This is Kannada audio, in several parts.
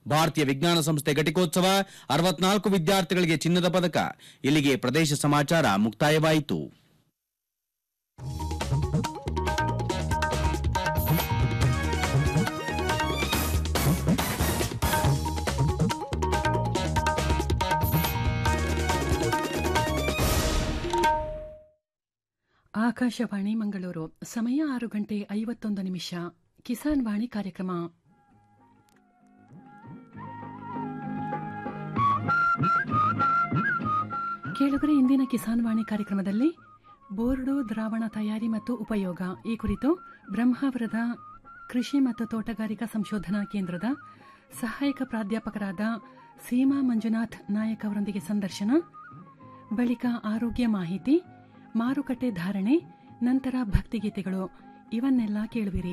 ಭಾರತೀಯ ವಿಜ್ಞಾನ ಸಂಸ್ಥೆ ಘಟಿಕೋತ್ಸವ ಅರವತ್ನಾಲ್ಕು ವಿದ್ಯಾರ್ಥಿಗಳಿಗೆ ಚಿನ್ನದ ಪದಕ ಇಲ್ಲಿಗೆ ಪ್ರದೇಶ ಸಮಾಚಾರ ಮುಕ್ತಾಯವಾಯಿತು ಆಕಾಶವಾಣಿ ಮಂಗಳೂರು ಸಮಯ ಆರು ಗಂಟೆ ಐವತ್ತೊಂದು ನಿಮಿಷ ಕಿಸಾನ್ ವಾಣಿ ಕಾರ್ಯಕ್ರಮ ಕೇಳುಗರೆ ಇಂದಿನ ಕಿಸಾನ್ ವಾಣಿ ಕಾರ್ಯಕ್ರಮದಲ್ಲಿ ಬೋರ್ಡು ದ್ರಾವಣ ತಯಾರಿ ಮತ್ತು ಉಪಯೋಗ ಈ ಕುರಿತು ಬ್ರಹ್ಮಾವರದ ಕೃಷಿ ಮತ್ತು ತೋಟಗಾರಿಕಾ ಸಂಶೋಧನಾ ಕೇಂದ್ರದ ಸಹಾಯಕ ಪ್ರಾಧ್ಯಾಪಕರಾದ ಸೀಮಾ ಮಂಜುನಾಥ್ ನಾಯಕ್ ಅವರೊಂದಿಗೆ ಸಂದರ್ಶನ ಬಳಿಕ ಆರೋಗ್ಯ ಮಾಹಿತಿ ಮಾರುಕಟ್ಟೆ ಧಾರಣೆ ನಂತರ ಭಕ್ತಿಗೀತೆಗಳು ಇವನ್ನೆಲ್ಲ ಕೇಳುವಿರಿ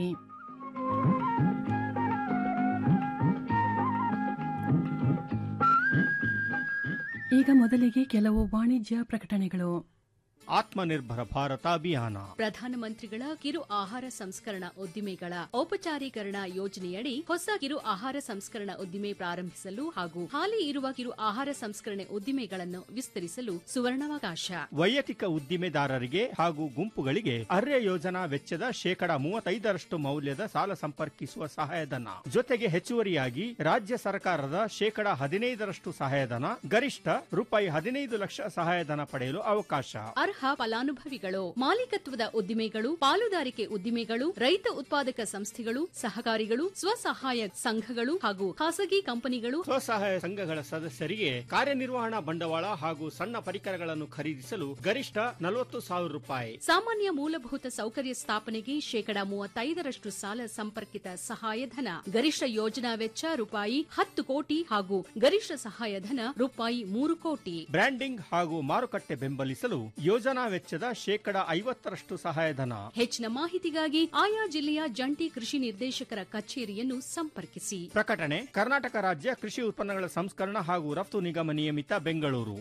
ಈಗ ಮೊದಲಿಗೆ ಕೆಲವು ವಾಣಿಜ್ಯ ಪ್ರಕಟಣೆಗಳು ಆತ್ಮನಿರ್ಭರ ಭಾರತ ಅಭಿಯಾನ ಪ್ರಧಾನಮಂತ್ರಿಗಳ ಕಿರು ಆಹಾರ ಸಂಸ್ಕರಣಾ ಉದ್ದಿಮೆಗಳ ಔಪಚಾರೀಕರಣ ಯೋಜನೆಯಡಿ ಹೊಸ ಕಿರು ಆಹಾರ ಸಂಸ್ಕರಣಾ ಉದ್ದಿಮೆ ಪ್ರಾರಂಭಿಸಲು ಹಾಗೂ ಹಾಲಿ ಇರುವ ಕಿರು ಆಹಾರ ಸಂಸ್ಕರಣೆ ಉದ್ದಿಮೆಗಳನ್ನು ವಿಸ್ತರಿಸಲು ಸುವರ್ಣಾವಕಾಶ ವೈಯಕ್ತಿಕ ಉದ್ದಿಮೆದಾರರಿಗೆ ಹಾಗೂ ಗುಂಪುಗಳಿಗೆ ಅರ್ಯ ಯೋಜನಾ ವೆಚ್ಚದ ಶೇಕಡ ಮೂವತ್ತೈದರಷ್ಟು ಮೌಲ್ಯದ ಸಾಲ ಸಂಪರ್ಕಿಸುವ ಸಹಾಯಧನ ಜೊತೆಗೆ ಹೆಚ್ಚುವರಿಯಾಗಿ ರಾಜ್ಯ ಸರ್ಕಾರದ ಶೇಕಡ ಹದಿನೈದರಷ್ಟು ಸಹಾಯಧನ ಗರಿಷ್ಠ ರೂಪಾಯಿ ಹದಿನೈದು ಲಕ್ಷ ಸಹಾಯಧನ ಪಡೆಯಲು ಅವಕಾಶ ಅರ್ಹ ಫಲಾನುಭವಿಗಳು ಮಾಲೀಕತ್ವದ ಉದ್ದಿಮೆಗಳು ಪಾಲುದಾರಿಕೆ ಉದ್ದಿಮೆಗಳು ರೈತ ಉತ್ಪಾದಕ ಸಂಸ್ಥೆಗಳು ಸಹಕಾರಿಗಳು ಸ್ವಸಹಾಯ ಸಂಘಗಳು ಹಾಗೂ ಖಾಸಗಿ ಕಂಪನಿಗಳು ಸ್ವಸಹಾಯ ಸಂಘಗಳ ಸದಸ್ಯರಿಗೆ ಕಾರ್ಯನಿರ್ವಹಣಾ ಬಂಡವಾಳ ಹಾಗೂ ಸಣ್ಣ ಪರಿಕರಗಳನ್ನು ಖರೀದಿಸಲು ಗರಿಷ್ಠ ನಲವತ್ತು ಸಾವಿರ ರೂಪಾಯಿ ಸಾಮಾನ್ಯ ಮೂಲಭೂತ ಸೌಕರ್ಯ ಸ್ಥಾಪನೆಗೆ ಶೇಕಡ ಮೂವತ್ತೈದರಷ್ಟು ಸಾಲ ಸಂಪರ್ಕಿತ ಸಹಾಯಧನ ಗರಿಷ್ಠ ಯೋಜನಾ ವೆಚ್ಚ ರೂಪಾಯಿ ಹತ್ತು ಕೋಟಿ ಹಾಗೂ ಗರಿಷ್ಠ ಸಹಾಯಧನ ರೂಪಾಯಿ ಮೂರು ಕೋಟಿ ಬ್ರ್ಯಾಂಡಿಂಗ್ ಹಾಗೂ ಮಾರುಕಟ್ಟೆ ಬೆಂಬಲಿಸಲು ಯೋಜನಾ ವೆಚ್ಚದ ಶೇಕಡ ಐವತ್ತರಷ್ಟು ಸಹಾಯಧನ ಹೆಚ್ಚಿನ ಮಾಹಿತಿಗಾಗಿ ಆಯಾ ಜಿಲ್ಲೆಯ ಜಂಟಿ ಕೃಷಿ ನಿರ್ದೇಶಕರ ಕಚೇರಿಯನ್ನು ಸಂಪರ್ಕಿಸಿ ಪ್ರಕಟಣೆ ಕರ್ನಾಟಕ ರಾಜ್ಯ ಕೃಷಿ ಉತ್ಪನ್ನಗಳ ಸಂಸ್ಕರಣ ಹಾಗೂ ರಫ್ತು ನಿಗಮ ನಿಯಮಿತ ಬೆಂಗಳೂರು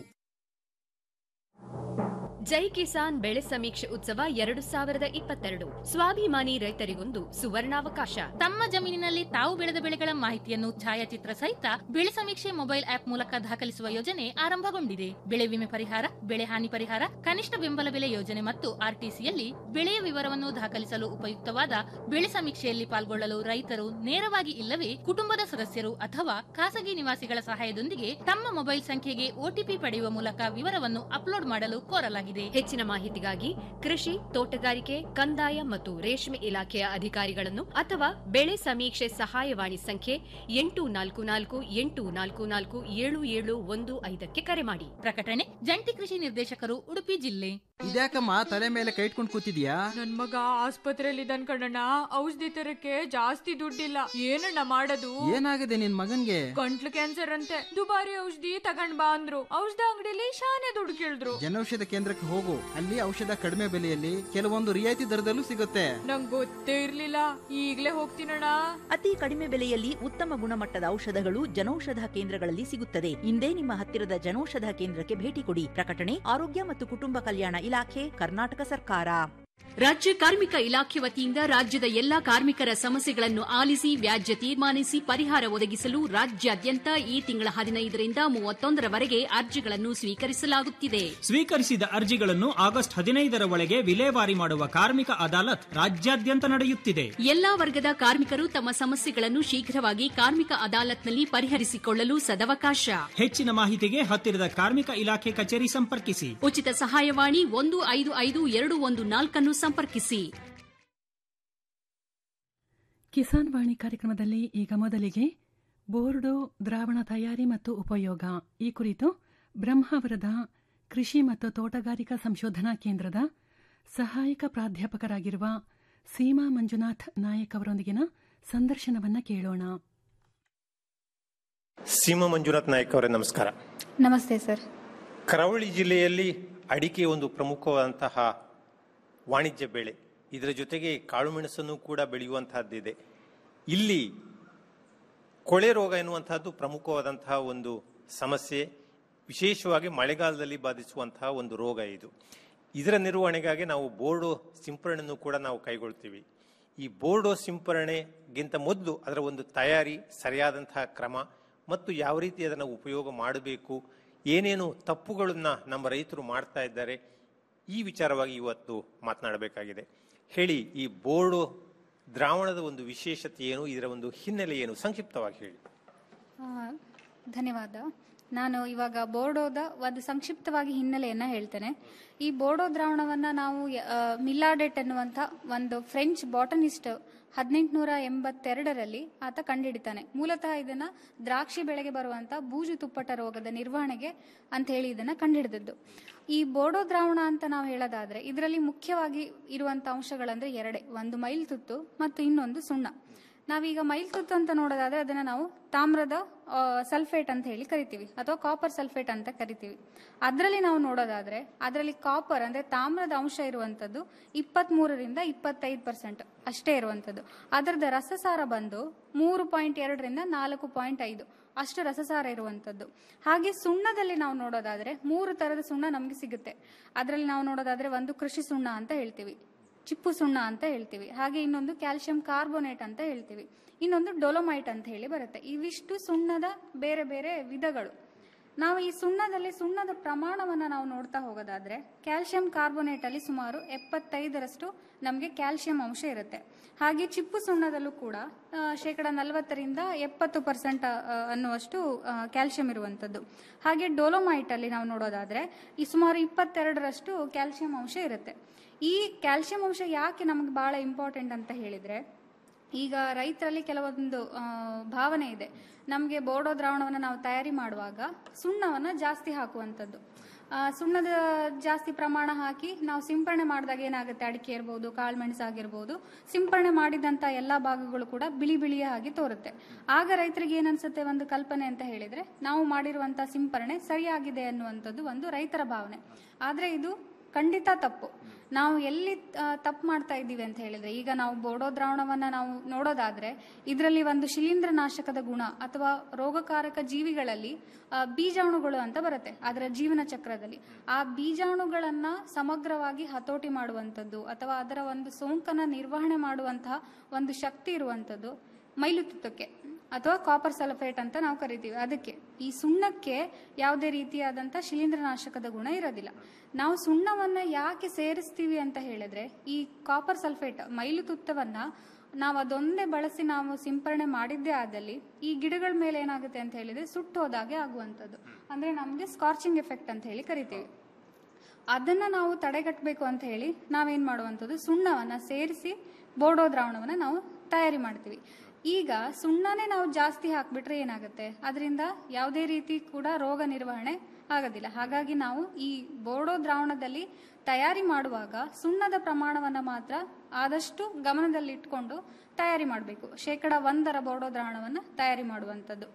ಜೈ ಕಿಸಾನ್ ಬೆಳೆ ಸಮೀಕ್ಷೆ ಉತ್ಸವ ಎರಡು ಸಾವಿರದ ಇಪ್ಪತ್ತೆರಡು ಸ್ವಾಭಿಮಾನಿ ರೈತರಿಗೊಂದು ಸುವರ್ಣಾವಕಾಶ ತಮ್ಮ ಜಮೀನಿನಲ್ಲಿ ತಾವು ಬೆಳೆದ ಬೆಳೆಗಳ ಮಾಹಿತಿಯನ್ನು ಛಾಯಾಚಿತ್ರ ಸಹಿತ ಬೆಳೆ ಸಮೀಕ್ಷೆ ಮೊಬೈಲ್ ಆಪ್ ಮೂಲಕ ದಾಖಲಿಸುವ ಯೋಜನೆ ಆರಂಭಗೊಂಡಿದೆ ಬೆಳೆ ವಿಮೆ ಪರಿಹಾರ ಬೆಳೆ ಹಾನಿ ಪರಿಹಾರ ಕನಿಷ್ಠ ಬೆಂಬಲ ಬೆಲೆ ಯೋಜನೆ ಮತ್ತು ಆರ್ಟಿಸಿಯಲ್ಲಿ ಬೆಳೆಯ ವಿವರವನ್ನು ದಾಖಲಿಸಲು ಉಪಯುಕ್ತವಾದ ಬೆಳೆ ಸಮೀಕ್ಷೆಯಲ್ಲಿ ಪಾಲ್ಗೊಳ್ಳಲು ರೈತರು ನೇರವಾಗಿ ಇಲ್ಲವೇ ಕುಟುಂಬದ ಸದಸ್ಯರು ಅಥವಾ ಖಾಸಗಿ ನಿವಾಸಿಗಳ ಸಹಾಯದೊಂದಿಗೆ ತಮ್ಮ ಮೊಬೈಲ್ ಸಂಖ್ಯೆಗೆ ಒಟಿಪಿ ಪಡೆಯುವ ಮೂಲಕ ವಿವರವನ್ನು ಅಪ್ಲೋಡ್ ಮಾಡಲು ಕೋರಲಾಗಿದೆ ಹೆಚ್ಚಿನ ಮಾಹಿತಿಗಾಗಿ ಕೃಷಿ ತೋಟಗಾರಿಕೆ ಕಂದಾಯ ಮತ್ತು ರೇಷ್ಮೆ ಇಲಾಖೆಯ ಅಧಿಕಾರಿಗಳನ್ನು ಅಥವಾ ಬೆಳೆ ಸಮೀಕ್ಷೆ ಸಹಾಯವಾಣಿ ಸಂಖ್ಯೆ ಎಂಟು ನಾಲ್ಕು ನಾಲ್ಕು ಎಂಟು ನಾಲ್ಕು ನಾಲ್ಕು ಏಳು ಏಳು ಒಂದು ಐದಕ್ಕೆ ಕರೆ ಮಾಡಿ ಪ್ರಕಟಣೆ ಜಂಟಿ ಕೃಷಿ ನಿರ್ದೇಶಕರು ಉಡುಪಿ ಜಿಲ್ಲೆ ಇದ್ಯಾಕಮ್ಮ ತಲೆ ಮೇಲೆ ಕೈ ಇಟ್ಕೊಂಡು ಕೂತಿದ್ಯಾ ನನ್ ಮಗ ಆಸ್ಪತ್ರೆಯಲ್ಲಿ ಇದ್ದಾನ್ ಕಣಣ್ಣ ಔಷಧಿ ತರಕ್ಕೆ ಜಾಸ್ತಿ ದುಡ್ಡಿಲ್ಲ ಏನಣ್ಣ ಮಾಡೋದು ಏನಾಗಿದೆ ನಿನ್ ಮಗನ್ಗೆ ಗಂಟ್ಲು ಕ್ಯಾನ್ಸರ್ ಅಂತೆ ದುಬಾರಿ ಔಷಧಿ ತಗೊಂಡ್ ಬಾ ಅಂದ್ರು ಔಷಧ ಅಂಗಡಿಲಿ ಶಾನೆ ದುಡ್ಡು ಕೇಳಿದ್ರು ಜನೌಷಧ ಕೇಂದ್ರಕ್ಕೆ ಹೋಗು ಅಲ್ಲಿ ಔಷಧ ಕಡಿಮೆ ಬೆಲೆಯಲ್ಲಿ ಕೆಲವೊಂದು ರಿಯಾಯಿತಿ ದರದಲ್ಲೂ ಸಿಗುತ್ತೆ ನಂಗ್ ಗೊತ್ತೇ ಇರ್ಲಿಲ್ಲ ಈಗ್ಲೇ ಹೋಗ್ತೀನಣ್ಣ ಅತಿ ಕಡಿಮೆ ಬೆಲೆಯಲ್ಲಿ ಉತ್ತಮ ಗುಣಮಟ್ಟದ ಔಷಧಗಳು ಜನೌಷಧ ಕೇಂದ್ರಗಳಲ್ಲಿ ಸಿಗುತ್ತದೆ ಇಂದೇ ನಿಮ್ಮ ಹತ್ತಿರದ ಜನೌಷಧ ಕೇಂದ್ರಕ್ಕೆ ಭೇಟಿ ಕೊಡಿ ಪ್ರಕಟಣೆ ಆರೋಗ್ಯ ಮತ್ತು ಕುಟುಂಬ ಕಲ್ಯಾಣ ಇಲಾಖೆ ಕರ್ನಾಟಕ ಸರ್ಕಾರ ರಾಜ್ಯ ಕಾರ್ಮಿಕ ಇಲಾಖೆ ವತಿಯಿಂದ ರಾಜ್ಯದ ಎಲ್ಲಾ ಕಾರ್ಮಿಕರ ಸಮಸ್ಯೆಗಳನ್ನು ಆಲಿಸಿ ವ್ಯಾಜ್ಯ ತೀರ್ಮಾನಿಸಿ ಪರಿಹಾರ ಒದಗಿಸಲು ರಾಜ್ಯಾದ್ಯಂತ ಈ ತಿಂಗಳ ಹದಿನೈದರಿಂದ ಮೂವತ್ತೊಂದರವರೆಗೆ ಅರ್ಜಿಗಳನ್ನು ಸ್ವೀಕರಿಸಲಾಗುತ್ತಿದೆ ಸ್ವೀಕರಿಸಿದ ಅರ್ಜಿಗಳನ್ನು ಆಗಸ್ಟ್ ಹದಿನೈದರ ಒಳಗೆ ವಿಲೇವಾರಿ ಮಾಡುವ ಕಾರ್ಮಿಕ ಅದಾಲತ್ ರಾಜ್ಯಾದ್ಯಂತ ನಡೆಯುತ್ತಿದೆ ಎಲ್ಲಾ ವರ್ಗದ ಕಾರ್ಮಿಕರು ತಮ್ಮ ಸಮಸ್ಯೆಗಳನ್ನು ಶೀಘ್ರವಾಗಿ ಕಾರ್ಮಿಕ ಅದಾಲತ್ನಲ್ಲಿ ಪರಿಹರಿಸಿಕೊಳ್ಳಲು ಸದವಕಾಶ ಹೆಚ್ಚಿನ ಮಾಹಿತಿಗೆ ಹತ್ತಿರದ ಕಾರ್ಮಿಕ ಇಲಾಖೆ ಕಚೇರಿ ಸಂಪರ್ಕಿಸಿ ಉಚಿತ ಸಹಾಯವಾಣಿ ಒಂದು ಐದು ಐದು ಎರಡು ಒಂದು ನಾಲ್ಕನ್ನು ಸಂಪರ್ಕಿಸಿ ಕಿಸಾನ್ ವಾಣಿ ಕಾರ್ಯಕ್ರಮದಲ್ಲಿ ಈಗ ಮೊದಲಿಗೆ ಬೋರ್ಡೋ ದ್ರಾವಣ ತಯಾರಿ ಮತ್ತು ಉಪಯೋಗ ಈ ಕುರಿತು ಬ್ರಹ್ಮಾವರದ ಕೃಷಿ ಮತ್ತು ತೋಟಗಾರಿಕಾ ಸಂಶೋಧನಾ ಕೇಂದ್ರದ ಸಹಾಯಕ ಪ್ರಾಧ್ಯಾಪಕರಾಗಿರುವ ಸೀಮಾ ಮಂಜುನಾಥ್ ನಾಯಕ್ ಅವರೊಂದಿಗಿನ ಸಂದರ್ಶನವನ್ನ ಕೇಳೋಣ ಸೀಮಾ ಮಂಜುನಾಥ್ ನಾಯಕ್ ಅವರೇ ನಮಸ್ಕಾರ ನಮಸ್ತೆ ಸರ್ ಕರಾವಳಿ ಜಿಲ್ಲೆಯಲ್ಲಿ ಅಡಿಕೆ ಒಂದು ಪ್ರಮುಖವಾದಂತಹ ವಾಣಿಜ್ಯ ಬೆಳೆ ಇದರ ಜೊತೆಗೆ ಕಾಳುಮೆಣಸನ್ನು ಕೂಡ ಬೆಳೆಯುವಂತಹದ್ದಿದೆ ಇಲ್ಲಿ ಕೊಳೆ ರೋಗ ಎನ್ನುವಂತಹದ್ದು ಪ್ರಮುಖವಾದಂತಹ ಒಂದು ಸಮಸ್ಯೆ ವಿಶೇಷವಾಗಿ ಮಳೆಗಾಲದಲ್ಲಿ ಬಾಧಿಸುವಂತಹ ಒಂದು ರೋಗ ಇದು ಇದರ ನಿರ್ವಹಣೆಗಾಗಿ ನಾವು ಬೋರ್ಡೋ ಸಿಂಪರಣೆಯನ್ನು ಕೂಡ ನಾವು ಕೈಗೊಳ್ತೀವಿ ಈ ಬೋರ್ಡೋ ಸಿಂಪರಣೆಗಿಂತ ಮೊದಲು ಅದರ ಒಂದು ತಯಾರಿ ಸರಿಯಾದಂತಹ ಕ್ರಮ ಮತ್ತು ಯಾವ ರೀತಿ ಅದನ್ನು ಉಪಯೋಗ ಮಾಡಬೇಕು ಏನೇನು ತಪ್ಪುಗಳನ್ನು ನಮ್ಮ ರೈತರು ಮಾಡ್ತಾ ಇದ್ದಾರೆ ಈ ವಿಚಾರವಾಗಿ ಇವತ್ತು ಮಾತನಾಡಬೇಕಾಗಿದೆ ಹೇಳಿ ಈ ಬೋರ್ಡು ದ್ರಾವಣದ ಒಂದು ವಿಶೇಷತೆ ಏನು ಇದರ ಒಂದು ಹಿನ್ನೆಲೆ ಏನು ಸಂಕ್ಷಿಪ್ತವಾಗಿ ಹೇಳಿ ಆ, ಧನ್ಯವಾದ ನಾನು ಇವಾಗ ಬೋರ್ಡೋದ ಒಂದು ಸಂಕ್ಷಿಪ್ತವಾಗಿ ಹಿನ್ನೆಲೆಯನ್ನ ಹೇಳ್ತೇನೆ ಈ ಬೋರ್ಡೋ ದ್ರಾವಣವನ್ನ ನಾವು ಆ, ಮಿಲ್ಲಾಡೆಟ್ ಎನ್ನುವಂಥ ಒಂದು ಫ್ರೆಂಚ್ ಬಾಟನಿಸ್ಟ್ ಹದಿನೆಂಟುನೂರ ಎಂಬತ್ತೆರಡರಲ್ಲಿ ಆತ ಕಂಡುಹಿಡಿತಾನೆ ಮೂಲತಃ ಇದನ್ನ ದ್ರಾಕ್ಷಿ ಬೆಳೆಗೆ ಬರುವಂತ ಬೂಜು ತುಪ್ಪಟ ರೋಗದ ನಿರ್ವಹಣೆಗೆ ಅಂತ ಹೇಳಿ ಇದನ್ನ ಕಂಡುಹಿಡಿದದ್ದು ಈ ಬೋರ್ಡೋ ದ್ರಾವಣ ಅಂತ ನಾವು ಹೇಳೋದಾದ್ರೆ ಇದರಲ್ಲಿ ಮುಖ್ಯವಾಗಿ ಇರುವಂತ ಅಂಶಗಳಂದ್ರೆ ಎರಡೇ ಒಂದು ಮೈಲ್ ತುತ್ತು ಮತ್ತು ಇನ್ನೊಂದು ಸುಣ್ಣ ನಾವೀಗ ಮೈಲ್ ತುತ್ತು ಅಂತ ನೋಡೋದಾದ್ರೆ ಅದನ್ನ ನಾವು ತಾಮ್ರದ ಸಲ್ಫೇಟ್ ಅಂತ ಹೇಳಿ ಕರಿತೀವಿ ಅಥವಾ ಕಾಪರ್ ಸಲ್ಫೇಟ್ ಅಂತ ಕರಿತೀವಿ ಅದರಲ್ಲಿ ನಾವು ನೋಡೋದಾದ್ರೆ ಅದರಲ್ಲಿ ಕಾಪರ್ ಅಂದ್ರೆ ತಾಮ್ರದ ಅಂಶ ಇರುವಂತದ್ದು ಇಪ್ಪತ್ತ್ ಮೂರರಿಂದ ಇಪ್ಪತ್ತೈದು ಪರ್ಸೆಂಟ್ ಅಷ್ಟೇ ಇರುವಂತದ್ದು ಅದರದ ರಸಸಾರ ಬಂದು ಮೂರು ಪಾಯಿಂಟ್ ಎರಡರಿಂದ ನಾಲ್ಕು ಪಾಯಿಂಟ್ ಐದು ಅಷ್ಟು ರಸಸಾರ ಇರುವಂತದ್ದು ಹಾಗೆ ಸುಣ್ಣದಲ್ಲಿ ನಾವು ನೋಡೋದಾದ್ರೆ ಮೂರು ತರದ ಸುಣ್ಣ ನಮಗೆ ಸಿಗುತ್ತೆ ಅದರಲ್ಲಿ ನಾವು ನೋಡೋದಾದ್ರೆ ಒಂದು ಕೃಷಿ ಸುಣ್ಣ ಅಂತ ಹೇಳ್ತೀವಿ ಚಿಪ್ಪು ಸುಣ್ಣ ಅಂತ ಹೇಳ್ತೀವಿ ಹಾಗೆ ಇನ್ನೊಂದು ಕ್ಯಾಲ್ಸಿಯಂ ಕಾರ್ಬೋನೇಟ್ ಅಂತ ಹೇಳ್ತೀವಿ ಇನ್ನೊಂದು ಡೊಲೊಮೈಟ್ ಅಂತ ಹೇಳಿ ಬರುತ್ತೆ ಇವಿಷ್ಟು ಸುಣ್ಣದ ಬೇರೆ ಬೇರೆ ವಿಧಗಳು ನಾವು ಈ ಸುಣ್ಣದಲ್ಲಿ ಸುಣ್ಣದ ಪ್ರಮಾಣವನ್ನ ನಾವು ನೋಡ್ತಾ ಹೋಗೋದಾದ್ರೆ ಕ್ಯಾಲ್ಸಿಯಂ ಕಾರ್ಬೋನೇಟ್ ಅಲ್ಲಿ ಸುಮಾರು ಎಪ್ಪತ್ತೈದರಷ್ಟು ನಮಗೆ ಕ್ಯಾಲ್ಸಿಯಂ ಅಂಶ ಇರುತ್ತೆ ಹಾಗೆ ಚಿಪ್ಪು ಸುಣ್ಣದಲ್ಲೂ ಕೂಡ ಆ, ಶೇಕಡ ನಲವತ್ತರಿಂದ ಎಪ್ಪತ್ತು ಪರ್ಸೆಂಟ್ ಅನ್ನುವಷ್ಟು ಆ, ಕ್ಯಾಲ್ಸಿಯಂ ಇರುವಂತದ್ದು ಹಾಗೆ ಡೊಲೊಮೈಟ್ ಅಲ್ಲಿ ನಾವು ನೋಡೋದಾದ್ರೆ ಈ ಸುಮಾರು ಇಪ್ಪತ್ತೆರಡರಷ್ಟು ಕ್ಯಾಲ್ಸಿಯಂ ಅಂಶ ಇರುತ್ತೆ ಈ ಕ್ಯಾಲ್ಸಿಯಂ ಅಂಶ ಯಾಕೆ ನಮಗೆ ಬಹಳ ಇಂಪಾರ್ಟೆಂಟ್ ಅಂತ ಹೇಳಿದ್ರೆ ಈಗ ರೈತರಲ್ಲಿ ಕೆಲವೊಂದು ಆ, ಭಾವನೆ ಇದೆ ನಮಗೆ ಬೋರ್ಡೋ ದ್ರಾವಣವನ್ನು ನಾವು ತಯಾರಿ ಮಾಡುವಾಗ ಸುಣ್ಣವನ್ನು ಜಾಸ್ತಿ ಹಾಕುವಂಥದ್ದು ಆ, ಸುಣ್ಣದ ಜಾಸ್ತಿ ಪ್ರಮಾಣ ಹಾಕಿ ನಾವು ಸಿಂಪರಣೆ ಮಾಡಿದಾಗ ಏನಾಗುತ್ತೆ ಅಡಿಕೆ ಇರ್ಬೋದು ಕಾಳುಮೆಣಸು ಆಗಿರ್ಬೋದು ಸಿಂಪರಣೆ ಮಾಡಿದಂಥ ಎಲ್ಲ ಭಾಗಗಳು ಕೂಡ ಬಿಳಿ ಬಿಳಿಯ ಹಾಗೆ ತೋರುತ್ತೆ ಆಗ ರೈತರಿಗೆ ಏನನ್ಸುತ್ತೆ ಒಂದು ಕಲ್ಪನೆ ಅಂತ ಹೇಳಿದ್ರೆ ನಾವು ಮಾಡಿರುವಂಥ ಸಿಂಪರಣೆ ಸರಿಯಾಗಿದೆ ಅನ್ನುವಂಥದ್ದು ಒಂದು ರೈತರ ಭಾವನೆ ಆದರೆ ಇದು ಖಂಡಿತ ತಪ್ಪು ನಾವು ಎಲ್ಲಿ ತಪ್ಪು ಮಾಡ್ತಾ ಇದ್ದೀವಿ ಅಂತ ಹೇಳಿದ್ರೆ ಈಗ ನಾವು ಬೋಡೋ ದ್ರಾವಣವನ್ನ ನಾವು ನೋಡೋದಾದ್ರೆ ಇದರಲ್ಲಿ ಒಂದು ಶಿಲೀಂಧ್ರನಾಶಕದ ಗುಣ ಅಥವಾ ರೋಗಕಾರಕ ಜೀವಿಗಳಲ್ಲಿ ಆ, ಬೀಜಾಣುಗಳು ಅಂತ ಬರುತ್ತೆ ಅದರ ಜೀವನ ಚಕ್ರದಲ್ಲಿ ಆ ಬೀಜಾಣುಗಳನ್ನ ಸಮಗ್ರವಾಗಿ ಹತೋಟಿ ಮಾಡುವಂಥದ್ದು ಅಥವಾ ಅದರ ಒಂದು ಸೋಂಕನ್ನ ನಿರ್ವಹಣೆ ಮಾಡುವಂತಹ ಒಂದು ಶಕ್ತಿ ಇರುವಂಥದ್ದು ಮೈಲುತುತ್ತಕ್ಕೆ ಅಥವಾ ಕಾಪರ್ ಸಲ್ಫೇಟ್ ಅಂತ ನಾವು ಕರಿತೀವಿ ಅದಕ್ಕೆ ಈ ಸುಣ್ಣಕ್ಕೆ ಯಾವುದೇ ರೀತಿಯಾದಂಥ ಶಿಲೀಂಧ್ರನಾಶಕದ ಗುಣ ಇರೋದಿಲ್ಲ ನಾವು ಸುಣ್ಣವನ್ನ ಯಾಕೆ ಸೇರಿಸ್ತೀವಿ ಅಂತ ಹೇಳಿದ್ರೆ ಈ ಕಾಪರ್ ಸಲ್ಫೇಟ್ ಮೈಲುತುತ್ತವನ್ನ ನಾವು ಅದೊಂದೇ ಬಳಸಿ ನಾವು ಸಿಂಪರಣೆ ಮಾಡಿದ್ದೇ ಆದಲ್ಲಿ ಈ ಗಿಡಗಳ ಮೇಲೆ ಏನಾಗುತ್ತೆ ಅಂತ ಹೇಳಿದ್ರೆ ಸುಟ್ಟು ಹೋದಾಗೆ ಆಗುವಂಥದ್ದು ಅಂದ್ರೆ ನಮಗೆ ಸ್ಕಾರ್ಚಿಂಗ್ ಎಫೆಕ್ಟ್ ಅಂತ ಹೇಳಿ ಕರಿತೀವಿ ಅದನ್ನ ನಾವು ತಡೆಗಟ್ಟಬೇಕು ಅಂತ ಹೇಳಿ ನಾವೇನ್ ಮಾಡುವಂಥದ್ದು ಸುಣ್ಣವನ್ನ ಸೇರಿಸಿ ಬೋರ್ಡೋ ದ್ರಾವಣವನ್ನ ನಾವು ತಯಾರಿ ಮಾಡ್ತೀವಿ ಈಗ ಸುಣ್ಣನೇ ನಾವು ಜಾಸ್ತಿ ಹಾಕ್ಬಿಟ್ರೆ ಏನಾಗುತ್ತೆ ಅದರಿಂದ ಯಾವುದೇ ರೀತಿ ಕೂಡ ರೋಗ ನಿರ್ವಹಣೆ ಆಗೋದಿಲ್ಲ ಹಾಗಾಗಿ ನಾವು ಈ ಬೋರ್ಡೋ ದ್ರಾವಣದಲ್ಲಿ ತಯಾರಿ ಮಾಡುವಾಗ ಸುಣ್ಣದ ಪ್ರಮಾಣವನ್ನ ಮಾತ್ರ ಆದಷ್ಟು ಗಮನದಲ್ಲಿಟ್ಕೊಂಡು ತಯಾರಿ ಮಾಡಬೇಕು ಶೇಕಡ ಒಂದರ ಬೋರ್ಡೋ ದ್ರಾವಣವನ್ನ ತಯಾರಿ ಮಾಡುವಂಥದ್ದು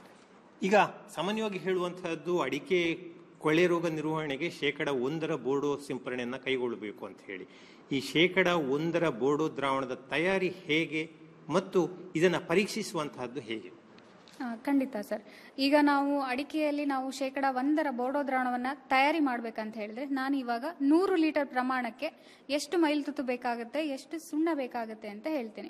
ಈಗ ಸಾಮಾನ್ಯವಾಗಿ ಹೇಳುವಂತಹದ್ದು ಅಡಿಕೆ ಕೊಳೆ ರೋಗ ನಿರ್ವಹಣೆಗೆ ಶೇಕಡ ಒಂದರ ಬೋರ್ಡೋ ಸಿಂಪರಣೆಯನ್ನು ಕೈಗೊಳ್ಳಬೇಕು ಅಂತ ಹೇಳಿ ಈ ಶೇಕಡ ಒಂದರ ಬೋರ್ಡೋ ದ್ರಾವಣದ ತಯಾರಿ ಹೇಗೆ ಮತ್ತು ಇದನ್ನು ಪರೀಕ್ಷಿಸುವಂತಹದ್ದು ಹೇಗೆ ಆ, ಖಂಡಿತ ಸರ್ ಈಗ ನಾವು ಅಡಿಕೆಯಲ್ಲಿ ನಾವು ಶೇಕಡ ಒಂದರ ಬೋರ್ಡೋ ದ್ರಾವಣವನ್ನ ತಯಾರಿ ಮಾಡ್ಬೇಕಂತ ಹೇಳಿದ್ರೆ ನಾನು ಇವಾಗ ನೂರು ಲೀಟರ್ ಪ್ರಮಾಣಕ್ಕೆ ಎಷ್ಟು ಮೈಲ್ ತುತ್ತು ಬೇಕಾಗುತ್ತೆ ಎಷ್ಟು ಸುಣ್ಣ ಬೇಕಾಗುತ್ತೆ ಅಂತ ಹೇಳ್ತೇನೆ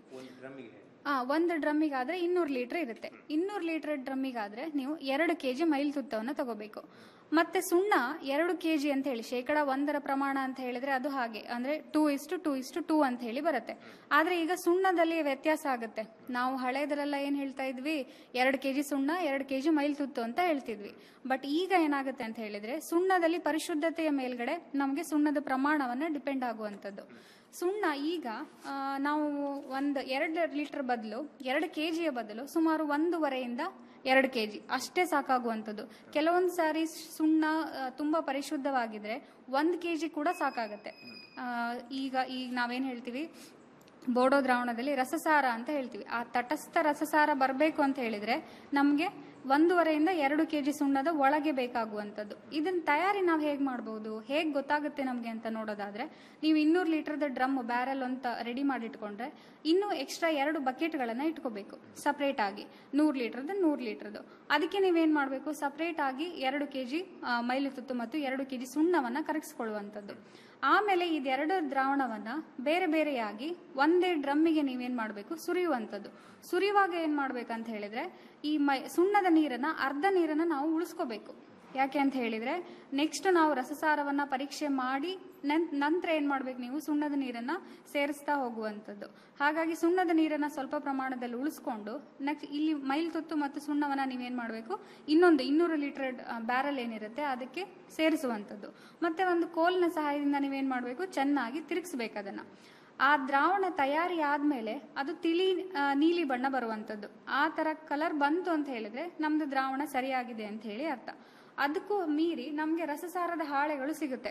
ಆ ಒಂದು ಡ್ರಮ್ಮಿಗಾದ್ರೆ ಇನ್ನೂರು ಲೀಟರ್ ಇರುತ್ತೆ ಇನ್ನೂರು ಲೀಟರ್ ಡ್ರಮ್ಮಿಗಾದ್ರೆ ನೀವು ಎರಡು ಕೆಜಿ ಮೈಲ್ ತುತ್ತವನ್ನು ತಗೋಬೇಕು ಮತ್ತೆ ಸುಣ್ಣ ಎರಡು ಕೆಜಿ ಅಂತ ಹೇಳಿ ಶೇಕಡ ಒಂದರ ಪ್ರಮಾಣ ಅಂತ ಹೇಳಿದ್ರೆ ಅದು ಹಾಗೆ ಅಂದ್ರೆ two is to two is to two ಅಂತ ಹೇಳಿ ಬರುತ್ತೆ ಆದ್ರೆ ಈಗ ಸುಣ್ಣದಲ್ಲಿ ವ್ಯತ್ಯಾಸ ಆಗುತ್ತೆ ನಾವು ಹಳೇದರೆಲ್ಲ ಏನ್ ಹೇಳ್ತಾ ಇದ್ವಿ ಎರಡು ಕೆಜಿ ಸುಣ್ಣ ಎರಡು ಕೆಜಿ ಮೈಲ್ ತುತ್ತು ಅಂತ ಹೇಳ್ತಿದ್ವಿ ಬಟ್ ಈಗ ಏನಾಗುತ್ತೆ ಅಂತ ಹೇಳಿದ್ರೆ ಸುಣ್ಣದಲ್ಲಿ ಪರಿಶುದ್ಧತೆಯ ಮೇಲ್ಗಡೆ ನಮಗೆ ಸುಣ್ಣದ ಪ್ರಮಾಣವನ್ನ ಡಿಪೆಂಡ್ ಆಗುವಂಥದ್ದು ಸುಣ್ಣ ಈಗ ಆ, ನಾವು ಒಂದು ಎರಡು ಲೀಟರ್ ಬದಲು ಎರಡು ಕೆ ಜಿಯ ಬದಲು ಸುಮಾರು ಒಂದೂವರೆಯಿಂದ ಎರಡು ಕೆ ಜಿ ಅಷ್ಟೇ ಸಾಕಾಗುವಂಥದ್ದು ಕೆಲವೊಂದು ಸಾರಿ ಸುಣ್ಣ ಆ, ತುಂಬಾ ಪರಿಶುದ್ಧವಾಗಿದ್ರೆ ಒಂದು ಕೆ ಜಿ ಕೂಡ ಸಾಕಾಗತ್ತೆ ಆ, ಈಗ ಈಗ ನಾವೇನು ಹೇಳ್ತೀವಿ ಬೋಡೋ ದ್ರಾವಣದಲ್ಲಿ ರಸಸಾರ ಅಂತ ಹೇಳ್ತೀವಿ ಆ ತಟಸ್ಥ ರಸಸಾರ ಬರಬೇಕು ಅಂತ ಹೇಳಿದ್ರೆ ನಮಗೆ ಒಂದೂವರೆಯಿಂದ ಎರಡು ಕೆ ಜಿ ಸುಣ್ಣದ ಒಳಗೆ ಬೇಕಾಗುವಂಥದ್ದು ಇದನ್ನ ತಯಾರಿ ನಾವು ಹೇಗೆ ಮಾಡ್ಬೋದು ಹೇಗೆ ಗೊತ್ತಾಗುತ್ತೆ ನಮಗೆ ಅಂತ ನೋಡೋದಾದ್ರೆ ನೀವು ಇನ್ನೂರು ಲೀಟರ್ದ ಡ್ರಮ್ ಬ್ಯಾರಲ್ ಅಂತ ರೆಡಿ ಮಾಡಿ ಇಟ್ಕೊಂಡ್ರೆ ಇನ್ನೂ ಎಕ್ಸ್ಟ್ರಾ ಎರಡು ಬಕೆಟ್ಗಳನ್ನು ಇಟ್ಕೋಬೇಕು ಸಪ್ರೇಟ್ ಆಗಿ ನೂರು ಲೀಟರ್ದು ನೂರು ಲೀಟರ್ದು ಅದಕ್ಕೆ ನೀವೇನು ಮಾಡಬೇಕು ಸಪ್ರೇಟ್ ಆಗಿ ಎರಡು ಕೆ ಜಿ ಮೈಲು ತುತ್ತು ಮತ್ತು ಎರಡು ಕೆ ಜಿ ಸುಣ್ಣವನ್ನು ಕರಗಿಸ್ಕೊಳ್ಳುವಂಥದ್ದು ಆಮೇಲೆ ಇದೆರಡು ದ್ರಾವಣವನ್ನ ಬೇರೆ ಬೇರೆಯಾಗಿ ಒಂದೇ ಡ್ರಮ್ಮಿಗೆ ನೀವೇನ್ ಮಾಡಬೇಕು ಸುರಿಯುವಂಥದ್ದು ಸುರಿಯುವಾಗ ಏನ್ ಮಾಡ್ಬೇಕಂತ ಹೇಳಿದ್ರೆ ಈ ಮೈ ಸುಣ್ಣದ ನೀರನ್ನ ಅರ್ಧ ನೀರನ್ನ ನಾವು ಉಳಿಸ್ಕೋಬೇಕು ಯಾಕೆ ಅಂತ ಹೇಳಿದ್ರೆ ನೆಕ್ಸ್ಟ್ ನಾವು ರಸಸಾರವನ್ನ ಪರೀಕ್ಷೆ ಮಾಡಿ ನನ್- ನಂತರ ಏನ್ ಮಾಡ್ಬೇಕು ನೀವು ಸುಣ್ಣದ ನೀರನ್ನ ಸೇರಿಸ್ತಾ ಹೋಗುವಂಥದ್ದು ಹಾಗಾಗಿ ಸುಣ್ಣದ ನೀರನ್ನ ಸ್ವಲ್ಪ ಪ್ರಮಾಣದಲ್ಲಿ ಉಳಿಸ್ಕೊಂಡು ನೆಕ್ಸ್ಟ್ ಇಲ್ಲಿ ಮೈಲ್ ತುತ್ತು ಮತ್ತು ಸುಣ್ಣವನ್ನ ನೀವೇನ್ ಮಾಡಬೇಕು ಇನ್ನೊಂದು ಇನ್ನೂರು ಲೀಟರ್ ಬ್ಯಾರಲ್ ಏನಿರುತ್ತೆ ಅದಕ್ಕೆ ಸೇರಿಸುವಂಥದ್ದು ಮತ್ತೆ ಒಂದು ಕೋಲ್ನ ಸಹಾಯದಿಂದ ನೀವೇನ್ ಮಾಡಬೇಕು ಚೆನ್ನಾಗಿ ತಿರುಗಿಸ್ಬೇಕು ಅದನ್ನ ಆ ದ್ರಾವಣ ತಯಾರಿ ಆದ್ಮೇಲೆ ಅದು ತಿಳಿ ಆ, ನೀಲಿ ಬಣ್ಣ ಬರುವಂಥದ್ದು ಆ ತರ ಕಲರ್ ಬಂತು ಅಂತ ಹೇಳಿದ್ರೆ ನಮ್ದು ದ್ರಾವಣ ಸರಿಯಾಗಿದೆ ಅಂತ ಹೇಳಿ ಅರ್ಥ ಅದಕ್ಕೂ ಮೀರಿ ನಮಗೆ ರಸಸಾರದ ಹಾಳೆಗಳು ಸಿಗುತ್ತೆ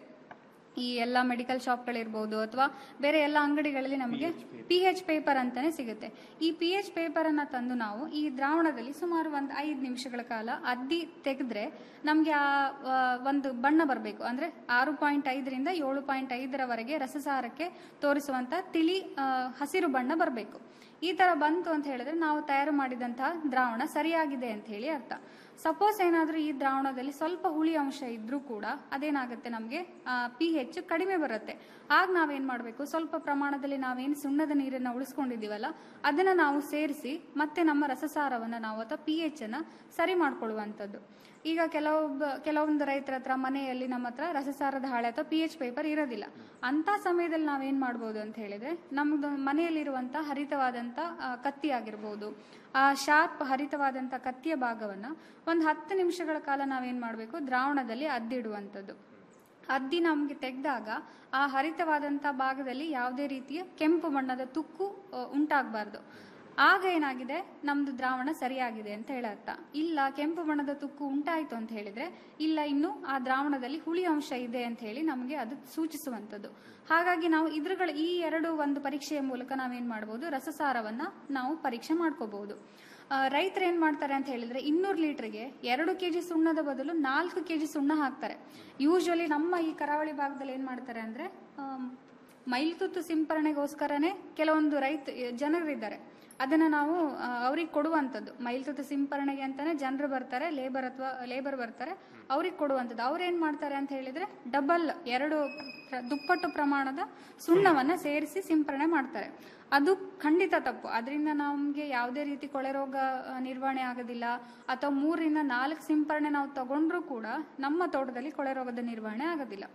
ಈ ಎಲ್ಲ ಮೆಡಿಕಲ್ ಶಾಪ್ಗಳಿರ್ಬೋದು ಅಥವಾ ಬೇರೆ ಎಲ್ಲ ಅಂಗಡಿಗಳಲ್ಲಿ ನಮಗೆ ಪಿ ಎಚ್ ಪೇಪರ್ ಅಂತಾನೆ ಸಿಗುತ್ತೆ ಈ ಪಿ ಎಚ್ ಪೇಪರ್ ಅನ್ನ ತಂದು ನಾವು ಈ ದ್ರಾವಣದಲ್ಲಿ ಸುಮಾರು ಒಂದು ಐದು ನಿಮಿಷಗಳ ಕಾಲ ಅದ್ದಿ ತೆಗೆದ್ರೆ ನಮಗೆ ಆ ಆ, ಒಂದು ಬಣ್ಣ ಬರಬೇಕು ಅಂದ್ರೆ ಆರು ಪಾಯಿಂಟ್ ಐದರಿಂದ ಏಳು ಪಾಯಿಂಟ್ ಐದರವರೆಗೆ ರಸಸಾರಕ್ಕೆ ತೋರಿಸುವಂತ ತಿಳಿ ಆ, ಹಸಿರು ಬಣ್ಣ ಬರಬೇಕು ಈ ತರ ಬಂತು ಅಂತ ಹೇಳಿದ್ರೆ ನಾವು ತಯಾರು ಮಾಡಿದಂತಹ ದ್ರಾವಣ ಸರಿಯಾಗಿದೆ ಅಂತ ಹೇಳಿ ಅರ್ಥ ಸಪೋಸ್ ಏನಾದ್ರೂ ಈ ದ್ರಾವಣದಲ್ಲಿ ಸ್ವಲ್ಪ ಹುಳಿ ಅಂಶ ಇದ್ರೂ ಕೂಡ ಅದೇನಾಗುತ್ತೆ ನಮಗೆ ಪಿ ಹೆಚ್ ಕಡಿಮೆ ಬರುತ್ತೆ ಆಗ ನಾವೇನ್ ಮಾಡಬೇಕು ಸ್ವಲ್ಪ ಪ್ರಮಾಣದಲ್ಲಿ ನಾವೇನು ಸುಣ್ಣದ ನೀರನ್ನ ಉಳಿಸ್ಕೊಂಡಿದೀವಲ್ಲ ಅದನ್ನ ನಾವು ಸೇರಿಸಿ ಮತ್ತೆ ನಮ್ಮ ರಸಸಾರವನ್ನ ನಾವು ಅಥವಾ ಪಿ ಎಚ್ ಅನ್ನ ಸರಿ ಮಾಡ್ಕೊಳ್ಳುವಂಥದ್ದು ಈಗ ಕೆಲವೊಬ್ಬ ಕೆಲವೊಂದು ರೈತರ ಹತ್ರ ಮನೆಯಲ್ಲಿ ನಮ್ಮ ಹತ್ರ ರಸಸಾರದ ಹಾಳೆ ಅಥವಾ ಪಿ ಎಚ್ ಪೇಪರ್ ಇರೋದಿಲ್ಲ ಅಂತ ಸಮಯದಲ್ಲಿ ನಾವೇನ್ ಮಾಡ್ಬೋದು ಅಂತ ಹೇಳಿದ್ರೆ ನಮ್ದು ಮನೆಯಲ್ಲಿರುವಂತ ಹರಿತವಾದಂತ ಆ, ಕತ್ತಿ ಆಗಿರ್ಬೋದು ಆ ಶಾರ್ಪ್ ಹರಿತವಾದಂತ ಕತ್ತಿಯ ಭಾಗವನ್ನ ಒಂದು ಹತ್ತು ನಿಮಿಷಗಳ ಕಾಲ ನಾವೇನ್ ಮಾಡಬೇಕು ದ್ರಾವಣದಲ್ಲಿ ಅದ್ದಿಡುವಂಥದ್ದು ಅದ್ದಿ ನಮಗೆ ತೆಗೆದಾಗ ಆ ಹರಿತವಾದಂಥ ಭಾಗದಲ್ಲಿ ಯಾವುದೇ ರೀತಿಯ ಕೆಂಪು ಬಣ್ಣದ ತುಕ್ಕು ಉಂಟಾಗಬಾರ್ದು ಆಗ ಏನಾಗಿದೆ ನಮ್ದು ದ್ರಾವಣ ಸರಿಯಾಗಿದೆ ಅಂತ ಹೇಳತ್ತ ಇಲ್ಲ ಕೆಂಪು ಬಣ್ಣದ ತುಕ್ಕು ಉಂಟಾಯಿತು ಅಂತ ಹೇಳಿದ್ರೆ ಇಲ್ಲ ಇನ್ನು ಆ ದ್ರಾವಣದಲ್ಲಿ ಹುಳಿ ಅಂಶ ಇದೆ ಅಂತ ಹೇಳಿ ನಮಗೆ ಅದು ಸೂಚಿಸುವಂಥದ್ದು ಹಾಗಾಗಿ ನಾವು ಇದ್ರಗಳ ಈ ಎರಡು ಒಂದು ಪರೀಕ್ಷೆಯ ಮೂಲಕ ನಾವೇನ್ ಮಾಡಬಹುದು ರಸಸಾರವನ್ನ ನಾವು ಪರೀಕ್ಷೆ ಮಾಡ್ಕೋಬಹುದು ರೈತರು ಏನ್ ಮಾಡ್ತಾರೆ ಅಂತ ಹೇಳಿದ್ರೆ ಇನ್ನೂರು ಲೀಟರ್ಗೆ ಎರಡು ಕೆಜಿ ಸುಣ್ಣದ ಬದಲು ನಾಲ್ಕು ಕೆಜಿ ಸುಣ್ಣ ಹಾಕ್ತಾರೆ ಯೂಶಲಿ ನಮ್ಮ ಈ ಕರಾವಳಿ ಭಾಗದಲ್ಲಿ ಏನ್ ಮಾಡ್ತಾರೆ ಅಂದ್ರೆ ಆಮ್, ಮೈಲ್ತುತ್ತು ಸಿಂಪರಣೆಗೋಸ್ಕರನೇ ಕೆಲವೊಂದು ರೈತ ಜನರಿದ್ದಾರೆ ಅದನ್ನ ನಾವು ಅವ್ರಿಗೆ ಕೊಡುವಂಥದ್ದು ಮೈಲ್ತುತ್ತು ಸಿಂಪರಣೆಗೆ ಅಂತಾನೆ ಜನರು ಬರ್ತಾರೆ ಲೇಬರ್ ಅಥವಾ ಲೇಬರ್ ಬರ್ತಾರೆ ಅವ್ರಿಗೆ ಕೊಡುವಂಥದ್ದು ಅವ್ರು ಏನ್ ಮಾಡ್ತಾರೆ ಅಂತ ಹೇಳಿದ್ರೆ ಡಬಲ್ ಎರಡು ಪ್ರ- ದುಪ್ಪಟ್ಟು ಪ್ರಮಾಣದ ಸುಣ್ಣವನ್ನ ಸೇರಿಸಿ ಸಿಂಪರಣೆ ಮಾಡ್ತಾರೆ ಅದು ಖಂಡಿತ ತಪ್ಪು ಅದರಿಂದ ನಮಗೆ ಯಾವುದೇ ರೀತಿ ಕೊಳೆ ರೋಗ ಆ, ನಿರ್ವಹಣೆ ಆಗೋದಿಲ್ಲ ಅಥವಾ ಮೂರರಿಂದ ನಾಲ್ಕು ಸಿಂಪರಣೆ ನಾವು ತಗೊಂಡ್ರೂ ಕೂಡ ನಮ್ಮ ತೋಟದಲ್ಲಿ ಕೊಳೆ ರೋಗದ ನಿರ್ವಹಣೆ ಆಗೋದಿಲ್ಲ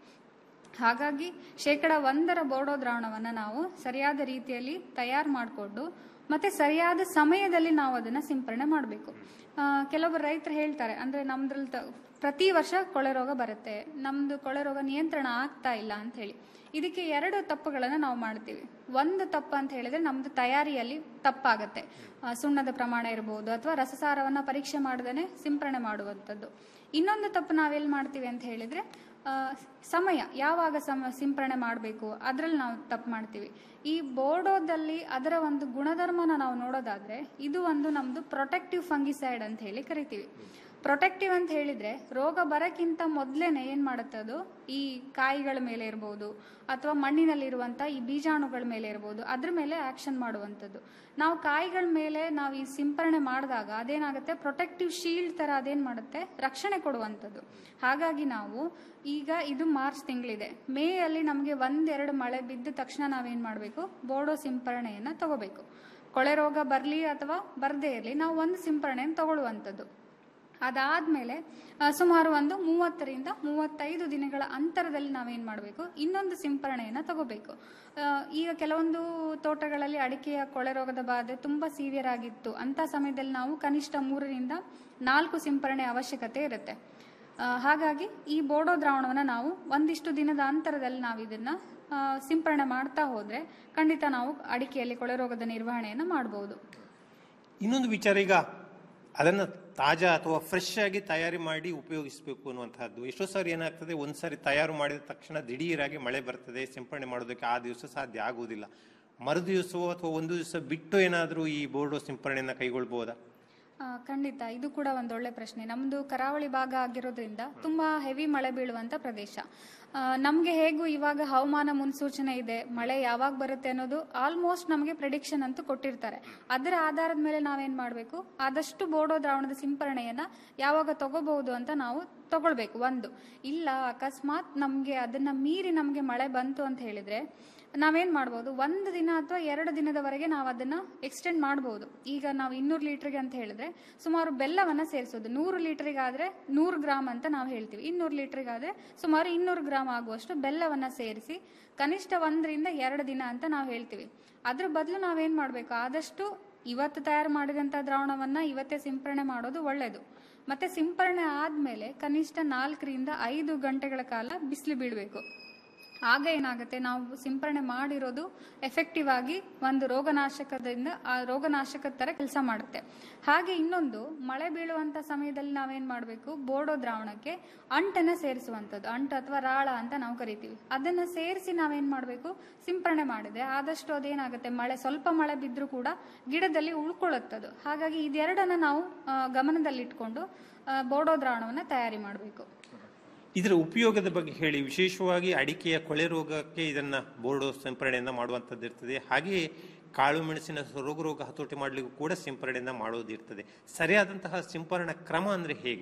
ಹಾಗಾಗಿ ಶೇಕಡ ಒಂದರ ಬೋರ್ಡೋ ದ್ರಾವಣವನ್ನ ನಾವು ಸರಿಯಾದ ರೀತಿಯಲ್ಲಿ ತಯಾರು ಮಾಡಿಕೊಂಡು ಮತ್ತೆ ಸರಿಯಾದ ಸಮಯದಲ್ಲಿ ನಾವು ಅದನ್ನ ಸಿಂಪರಣೆ ಮಾಡಬೇಕು ಕೆಲವೊಬ್ಬರು ರೈತರು ಹೇಳ್ತಾರೆ ಅಂದ್ರೆ ನಮ್ದ್ರಲ್ಲಿ ತ- ಪ್ರತಿ ವರ್ಷ ಕೊಳೆ ರೋಗ ಬರುತ್ತೆ ನಮ್ದು ಕೊಳೆ ರೋಗ ನಿಯಂತ್ರಣ ಆಗ್ತಾ ಇಲ್ಲ ಅಂತ ಹೇಳಿ ಇದಕ್ಕೆ ಎರಡು ತಪ್ಪುಗಳನ್ನ ನಾವು ಮಾಡ್ತೀವಿ ಒಂದು ತಪ್ಪು ಅಂತ ಹೇಳಿದ್ರೆ ನಮ್ದು ತಯಾರಿಯಲ್ಲಿ ತಪ್ಪಾಗತ್ತೆ ಆ, ಸುಣ್ಣದ ಪ್ರಮಾಣ ಇರಬಹುದು ಅಥವಾ ರಸಸಾರವನ್ನ ಪರೀಕ್ಷೆ ಮಾಡದೇನೆ ಸಿಂಪರಣೆ ಮಾಡುವಂಥದ್ದು ಇನ್ನೊಂದು ತಪ್ಪು ನಾವೆಲ್ಲಿ ಮಾಡ್ತೀವಿ ಅಂತ ಹೇಳಿದ್ರೆ ಆ, ಸಮಯ ಯಾವಾಗ ಸಮ ಸಿಂಪರಣೆ ಮಾಡಬೇಕು ಅದರಲ್ಲಿ ನಾವು ತಪ್ಪು ಮಾಡ್ತೀವಿ ಈ ಬೋರ್ಡೋದಲ್ಲಿ ಅದರ ಒಂದು ಗುಣಧರ್ಮನ ನಾವು ನೋಡೋದಾದ್ರೆ ಇದು ಒಂದು ನಮ್ದು ಪ್ರೊಟೆಕ್ಟಿವ್ ಫಂಗಿಸೈಡ್ ಅಂತ ಹೇಳಿ ಕರಿತೀವಿ ಪ್ರೊಟೆಕ್ಟಿವ್ ಅಂತ ಹೇಳಿದ್ರೆ ರೋಗ ಬರಕ್ಕಿಂತ ಮೊದಲೇನೆ ಏನ್ ಮಾಡುತ್ತೆ ಅದು ಈ ಕಾಯಿಗಳ ಮೇಲೆ ಇರ್ಬೋದು ಅಥವಾ ಮಣ್ಣಿನಲ್ಲಿರುವಂತ ಈ ಬೀಜಾಣುಗಳ ಮೇಲೆ ಇರ್ಬೋದು ಅದ್ರ ಮೇಲೆ ಆಕ್ಷನ್ ಮಾಡುವಂಥದ್ದು ನಾವು ಕಾಯಿಗಳ ಮೇಲೆ ನಾವು ಈ ಸಿಂಪರಣೆ ಮಾಡಿದಾಗ ಅದೇನಾಗುತ್ತೆ ಪ್ರೊಟೆಕ್ಟಿವ್ ಶೀಲ್ಡ್ ತರ ಅದೇನ್ ಮಾಡುತ್ತೆ ರಕ್ಷಣೆ ಕೊಡುವಂಥದ್ದು ಹಾಗಾಗಿ ನಾವು ಈಗ ಇದು ಮಾರ್ಚ್ ತಿಂಗಳಿದೆ ಮೇ ಅಲ್ಲಿ ನಮಗೆ ಒಂದೆರಡು ಮಳೆ ಬಿದ್ದ ತಕ್ಷಣ ನಾವೇನ್ ಮಾಡಬೇಕು ಬೋರ್ಡೋ ಸಿಂಪರಣೆಯನ್ನ ತಗೋಬೇಕು ಕೊಳೆ ರೋಗ ಬರಲಿ ಅಥವಾ ಬರದೇ ಇರಲಿ ನಾವು ಒಂದು ಸಿಂಪರಣೆಯನ್ನು ತಗೊಳ್ಳುವಂಥದ್ದು ಅದಾದ್ಮೇಲೆ ಆ, ಸುಮಾರು ಒಂದು ಮೂವತ್ತರಿಂದ ಮೂವತ್ತೈದು ದಿನಗಳ ಅಂತರದಲ್ಲಿ ನಾವೇನ್ ಮಾಡಬೇಕು ಇನ್ನೊಂದು ಸಿಂಪರಣೆಯನ್ನ ತಗೋಬೇಕು ಆ, ಈಗ ಕೆಲವೊಂದು ತೋಟಗಳಲ್ಲಿ ಅಡಿಕೆಯ ಕೊಳೆ ರೋಗದ ಬಾಧೆ ತುಂಬಾ ಸೀವಿಯರ್ ಆಗಿತ್ತು ಅಂತ ಸಮಯದಲ್ಲಿ ನಾವು ಕನಿಷ್ಠ ಮೂರರಿಂದ ನಾಲ್ಕು ಸಿಂಪರಣೆ ಅವಶ್ಯಕತೆ ಇರುತ್ತೆ ಆ, ಹಾಗಾಗಿ ಈ ಬೋಡೋ ದ್ರಾವಣವನ್ನು ನಾವು ಒಂದಿಷ್ಟು ದಿನದ ಅಂತರದಲ್ಲಿ ನಾವು ಇದನ್ನ ಆ, ಸಿಂಪರಣೆ ಮಾಡ್ತಾ ಹೋದ್ರೆ ಖಂಡಿತ ನಾವು ಅಡಿಕೆಯಲ್ಲಿ ಕೊಳೆ ರೋಗದ ನಿರ್ವಹಣೆಯನ್ನು ಮಾಡಬಹುದು ಇನ್ನೊಂದು ವಿಚಾರ ಈಗ ಅದನ್ನು ತಾಜಾ ಅಥವಾ ಫ್ರೆಶ್ ಆಗಿ ತಯಾರಿ ಮಾಡಿ ಉಪಯೋಗಿಸಬೇಕು ಅನ್ನುವಂತಹದ್ದು ಎಷ್ಟೋ ಸಾರಿ ಏನಾಗ್ತದೆ ಒಂದು ಸಾರಿ ತಯಾರು ಮಾಡಿದ ತಕ್ಷಣ ದಿಢೀರಾಗಿ ಮಳೆ ಬರ್ತದೆ ಸಿಂಪರಣೆ ಮಾಡೋದಕ್ಕೆ ಆ ದಿವಸ ಸಾಧ್ಯ ಆಗುವುದಿಲ್ಲ ಮರು ದಿವಸವೋ ಅಥವಾ ಒಂದು ದಿವಸ ಬಿಟ್ಟು ಏನಾದರೂ ಈ ಬೋರ್ಡೋ ಸಿಂಪರಣೆಯನ್ನು ಕೈಗೊಳ್ಬಹುದಾ ಆ, ಖಂಡಿತ ಇದು ಕೂಡ ಒಂದು ಒಳ್ಳೆ ಪ್ರಶ್ನೆ ನಮ್ದು ಕರಾವಳಿ ಭಾಗ ಆಗಿರೋದ್ರಿಂದ ತುಂಬಾ ಹೆವಿ ಮಳೆ ಬೀಳುವಂತ ಪ್ರದೇಶ ಆ, ನಮ್ಗೆ ಹೇಗೂ ಇವಾಗ ಹವಾಮಾನ ಮುನ್ಸೂಚನೆ ಇದೆ ಮಳೆ ಯಾವಾಗ ಬರುತ್ತೆ ಅನ್ನೋದು ಆಲ್ಮೋಸ್ಟ್ ನಮಗೆ ಪ್ರಿಡಿಕ್ಷನ್ ಅಂತೂ ಕೊಟ್ಟಿರ್ತಾರೆ ಅದರ ಆಧಾರದ ಮೇಲೆ ನಾವೇನ್ ಮಾಡಬೇಕು ಆದಷ್ಟು ಬೋಡೋ ದ್ರಾವಣದ ಸಿಂಪರಣೆಯನ್ನ ಯಾವಾಗ ತಗೋಬಹುದು ಅಂತ ನಾವು ತಗೊಳ್ಬೇಕು ಒಂದು ಇಲ್ಲ ಅಕಸ್ಮಾತ್ ನಮ್ಗೆ ಅದನ್ನ ಮೀರಿ ನಮ್ಗೆ ಮಳೆ ಬಂತು ಅಂತ ಹೇಳಿದ್ರೆ ನಾವೇನ್ ಮಾಡ್ಬೋದು ಒಂದು ದಿನ ಅಥವಾ ಎರಡು ದಿನದವರೆಗೆ ನಾವು ಅದನ್ನ ಎಕ್ಸ್ಟೆಂಡ್ ಮಾಡಬಹುದು ಈಗ ನಾವು ಇನ್ನೂರು ಲೀಟರ್ಗೆ ಅಂತ ಹೇಳಿದ್ರೆ ಸುಮಾರು ಬೆಲ್ಲವನ್ನ ಸೇರಿಸೋದು ನೂರು ಲೀಟರ್ಗೆ ಆದ್ರೆ ನೂರು ಗ್ರಾಮ್ ಅಂತ ನಾವು ಹೇಳ್ತೀವಿ ಇನ್ನೂರು ಲೀಟರ್ಗೆ ಆದ್ರೆ ಸುಮಾರು ಇನ್ನೂರು ಗ್ರಾಮ್ ಆಗುವಷ್ಟು ಬೆಲ್ಲವನ್ನ ಸೇರಿಸಿ ಕನಿಷ್ಠ ಒಂದರಿಂದ ಎರಡು ದಿನ ಅಂತ ನಾವು ಹೇಳ್ತೀವಿ ಅದ್ರ ಬದಲು ನಾವೇನ್ ಮಾಡ್ಬೇಕು ಆದಷ್ಟು ಇವತ್ತು ತಯಾರು ಮಾಡಿದಂತ ದ್ರಾವಣವನ್ನ ಇವತ್ತೇ ಸಿಂಪರಣೆ ಮಾಡೋದು ಒಳ್ಳೆಯದು ಮತ್ತೆ ಸಿಂಪರಣೆ ಆದ್ಮೇಲೆ ಕನಿಷ್ಠ ನಾಲ್ಕರಿಂದ ಐದು ಗಂಟೆಗಳ ಕಾಲ ಬಿಸಿಲು ಬೀಳಬೇಕು ಆಗ ಏನಾಗುತ್ತೆ ನಾವು ಸಿಂಪರಣೆ ಮಾಡಿರೋದು ಎಫೆಕ್ಟಿವ್ ಆಗಿ ಒಂದು ರೋಗನಾಶಕದಿಂದ ಆ ರೋಗನಾಶಕದ ತರ ಕೆಲಸ ಮಾಡುತ್ತೆ ಹಾಗೆ ಇನ್ನೊಂದು ಮಳೆ ಬೀಳುವಂತ ಸಮಯದಲ್ಲಿ ನಾವೇನ್ ಮಾಡಬೇಕು ಬೋರ್ಡೋ ದ್ರಾವಣಕ್ಕೆ ಅಂಟನ್ನ ಸೇರಿಸುವಂಥದ್ದು ಅಂಟು ಅಥವಾ ರಾಳ ಅಂತ ನಾವು ಕರಿತೀವಿ ಅದನ್ನ ಸೇರಿಸಿ ನಾವೇನ್ ಮಾಡಬೇಕು ಸಿಂಪರಣೆ ಮಾಡಿದ್ರೆ ಆದಷ್ಟು ಅದೇನಾಗುತ್ತೆ ಮಳೆ ಸ್ವಲ್ಪ ಮಳೆ ಬಿದ್ದರೂ ಕೂಡ ಗಿಡದಲ್ಲಿ ಉಳ್ಕೊಳ್ಳುತ್ತದು ಹಾಗಾಗಿ ಇದೆರಡನ್ನ ನಾವು ಆ, ಗಮನದಲ್ಲಿಟ್ಕೊಂಡು ಆ, ಬೋರ್ಡೋ ದ್ರಾವಣವನ್ನ ತಯಾರಿ ಮಾಡಬೇಕು ಇದರ ಉಪಯೋಗದ ಬಗ್ಗೆ ಹೇಳಿ ವಿಶೇಷವಾಗಿ ಅಡಿಕೆಯ ಕೊಳೆ ರೋಗಕ್ಕೆ ಇದನ್ನ ಬೋರ್ಡೋ ಸಿಂಪರಣೆಯನ್ನ ಮಾಡುವಂಥದ್ದು ಇರ್ತದೆ ಹಾಗೆಯೇ ಕಾಳು ಮೆಣಸಿನ ರೋಗ ರೋಗ ಹತೋಟಿ ಮಾಡಲಿಕ್ಕೂ ಕೂಡ ಸಿಂಪರಣೆಯನ್ನ ಮಾಡೋದಿರ್ತದೆ ಸರಿಯಾದಂತಹ ಸಿಂಪರಣಾ ಕ್ರಮ ಅಂದ್ರೆ ಹೇಗೆ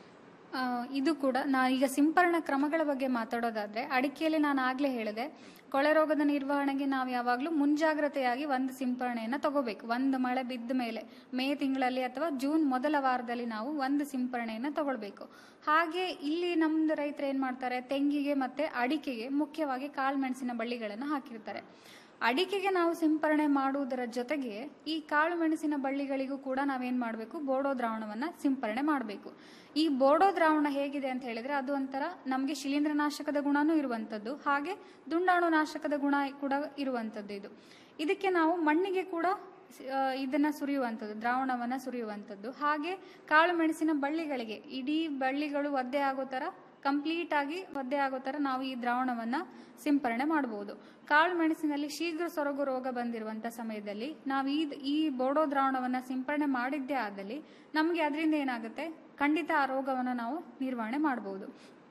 ಆ, ಇದು ಕೂಡ ನಾ ಈಗ ಸಿಂಪರಣಾ ಕ್ರಮಗಳ ಬಗ್ಗೆ ಮಾತಾಡೋದಾದ್ರೆ ಅಡಿಕೆಯಲ್ಲಿ ನಾನು ಆಗ್ಲೇ ಹೇಳಿದೆ ಕೊಳೆ ರೋಗದ ನಿರ್ವಹಣೆಗೆ ನಾವು ಯಾವಾಗಲೂ ಮುಂಜಾಗ್ರತೆಯಾಗಿ ಒಂದು ಸಿಂಪರಣೆಯನ್ನ ತಗೋಬೇಕು ಒಂದು ಮಳೆ ಬಿದ್ದ ಮೇಲೆ ಮೇ ತಿಂಗಳಲ್ಲಿ ಅಥವಾ ಜೂನ್ ಮೊದಲ ವಾರದಲ್ಲಿ ನಾವು ಒಂದು ಸಿಂಪರಣೆಯನ್ನ ತಗೊಳ್ಬೇಕು ಹಾಗೆ ಇಲ್ಲಿ ನಮ್ದು ರೈತರು ಏನ್ ಮಾಡ್ತಾರೆ ತೆಂಗಿಗೆ ಮತ್ತೆ ಅಡಿಕೆಗೆ ಮುಖ್ಯವಾಗಿ ಕಾಳುಮೆಣಸಿನ ಬಳ್ಳಿಗಳನ್ನು ಹಾಕಿರ್ತಾರೆ ಅಡಿಕೆಗೆ ನಾವು ಸಿಂಪರಣೆ ಮಾಡುವುದರ ಜೊತೆಗೆ ಈ ಕಾಳು ಮೆಣಸಿನ ಬಳ್ಳಿಗಳಿಗೂ ಕೂಡ ನಾವೇನ್ ಮಾಡಬೇಕು ಬೋಡೋ ದ್ರಾವಣವನ್ನ ಸಿಂಪರಣೆ ಮಾಡಬೇಕು ಈ ಬೋಡೋ ದ್ರಾವಣ ಹೇಗಿದೆ ಅಂತ ಹೇಳಿದ್ರೆ ಅದು ಒಂಥರ ನಮಗೆ ಶಿಲೀಂಧ್ರನಾಶಕದ ಗುಣನೂ ಇರುವಂತದ್ದು ಹಾಗೆ ದುಂಡಾಣು ನಾಶಕದ ಗುಣ ಕೂಡ ಇರುವಂತದ್ದು ಇದು ಇದಕ್ಕೆ ನಾವು ಮಣ್ಣಿಗೆ ಕೂಡ ಆ, ಇದನ್ನ ಸುರಿಯುವಂಥದ್ದು ದ್ರಾವಣವನ್ನ ಸುರಿಯುವಂಥದ್ದು ಹಾಗೆ ಕಾಳು ಮೆಣಸಿನ ಬಳ್ಳಿಗಳಿಗೆ ಇಡೀ ಬಳ್ಳಿಗಳು ಒದ್ದೆ ಆಗೋ ತರ ಕಂಪ್ಲೀಟ್ ಆಗಿ ಒದ್ದೆ ಆಗೋ ತರ ನಾವು ಈ ದ್ರಾವಣವನ್ನ ಸಿಂಪರಣೆ ಮಾಡಬಹುದು ಕಾಳು ಮೆಣಸಿನಲ್ಲಿ ಶೀಘ್ರ ಸೊರಗು ರೋಗ ಬಂದಿರುವಂತ ಸಮಯದಲ್ಲಿ ನಾವು ಈ ಈ ಬೋಡೋ ದ್ರಾವಣವನ್ನ ಸಿಂಪರಣೆ ಮಾಡಿದ್ದೇ ಆದಲ್ಲಿ ನಮಗೆ ಅದರಿಂದ ಏನಾಗುತ್ತೆ ಖಂಡಿತ ಆ ರೋಗವನ್ನು ನಾವು ನಿರ್ವಹಣೆ ಮಾಡಬಹುದು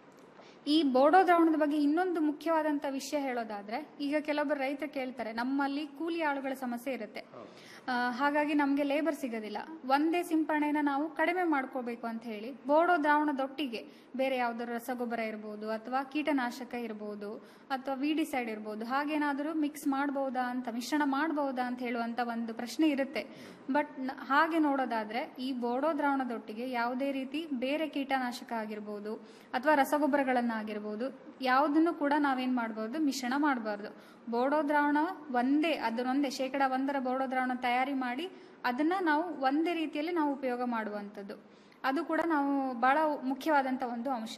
ಈ ಬೋಡೋ ದ್ರಾವಣದ ಬಗ್ಗೆ ಇನ್ನೊಂದು ಮುಖ್ಯವಾದಂತ ವಿಷಯ ಹೇಳೋದಾದ್ರೆ ಈಗ ಕೆಲವೊಬ್ಬರು ರೈತರು ಕೇಳ್ತಾರೆ ನಮ್ಮಲ್ಲಿ ಕೂಲಿ ಆಳುಗಳ ಸಮಸ್ಯೆ ಇರುತ್ತೆ ಆ, ಹಾಗಾಗಿ ನಮಗೆ ಲೇಬರ್ ಸಿಗೋದಿಲ್ಲ ಒಂದೇ ಸಿಂಪರಣೆನ ನಾವು ಕಡಿಮೆ ಮಾಡ್ಕೋಬೇಕು ಅಂತ ಹೇಳಿ ಬೋಡೋ ದ್ರಾವಣದೊಟ್ಟಿಗೆ ಬೇರೆ ಯಾವ್ದಾದ್ರು ರಸಗೊಬ್ಬರ ಇರ್ಬೋದು ಅಥವಾ ಕೀಟನಾಶಕ ಇರ್ಬೋದು ಅಥವಾ ವಿಡಿಸೈಡ್ ಇರ್ಬೋದು ಹಾಗೇನಾದರೂ ಮಿಕ್ಸ್ ಮಾಡಬಹುದಾ ಅಂತ ಮಿಶ್ರಣ ಮಾಡಬಹುದಾ ಅಂತ ಹೇಳುವಂತ ಒಂದು ಪ್ರಶ್ನೆ ಇರುತ್ತೆ ಬಟ್ ಹಾಗೆ ನೋಡೋದಾದ್ರೆ ಈ ಬೋಡೋ ದ್ರಾವಣದೊಟ್ಟಿಗೆ ಯಾವುದೇ ರೀತಿ ಬೇರೆ ಕೀಟನಾಶಕ ಆಗಿರ್ಬೋದು ಅಥವಾ ರಸಗೊಬ್ಬರಗಳನ್ನಾಗಿರ್ಬೋದು ಯಾವುದನ್ನು ಕೂಡ ನಾವೇನ್ ಮಾಡಬಹುದು ಮಿಶ್ರಣ ಮಾಡಬಾರ್ದು ಬೋಡೋ ದ್ರಾವಣ ಒಂದೇ ಅದನ್ನೊಂದೇ ಶೇಕಡ ಒಂದರ ಬೋಡೋ ದ್ರಾವಣ ತಯಾರಿ ಮಾಡಿ ಅದನ್ನ ನಾವು ಒಂದೇ ರೀತಿಯಲ್ಲಿ ನಾವು ಉಪಯೋಗ ಮಾಡುವಂಥದ್ದು ಅದು ಕೂಡ ನಾವು ಬಹಳ ಮುಖ್ಯವಾದಂತ ಒಂದು ಅಂಶ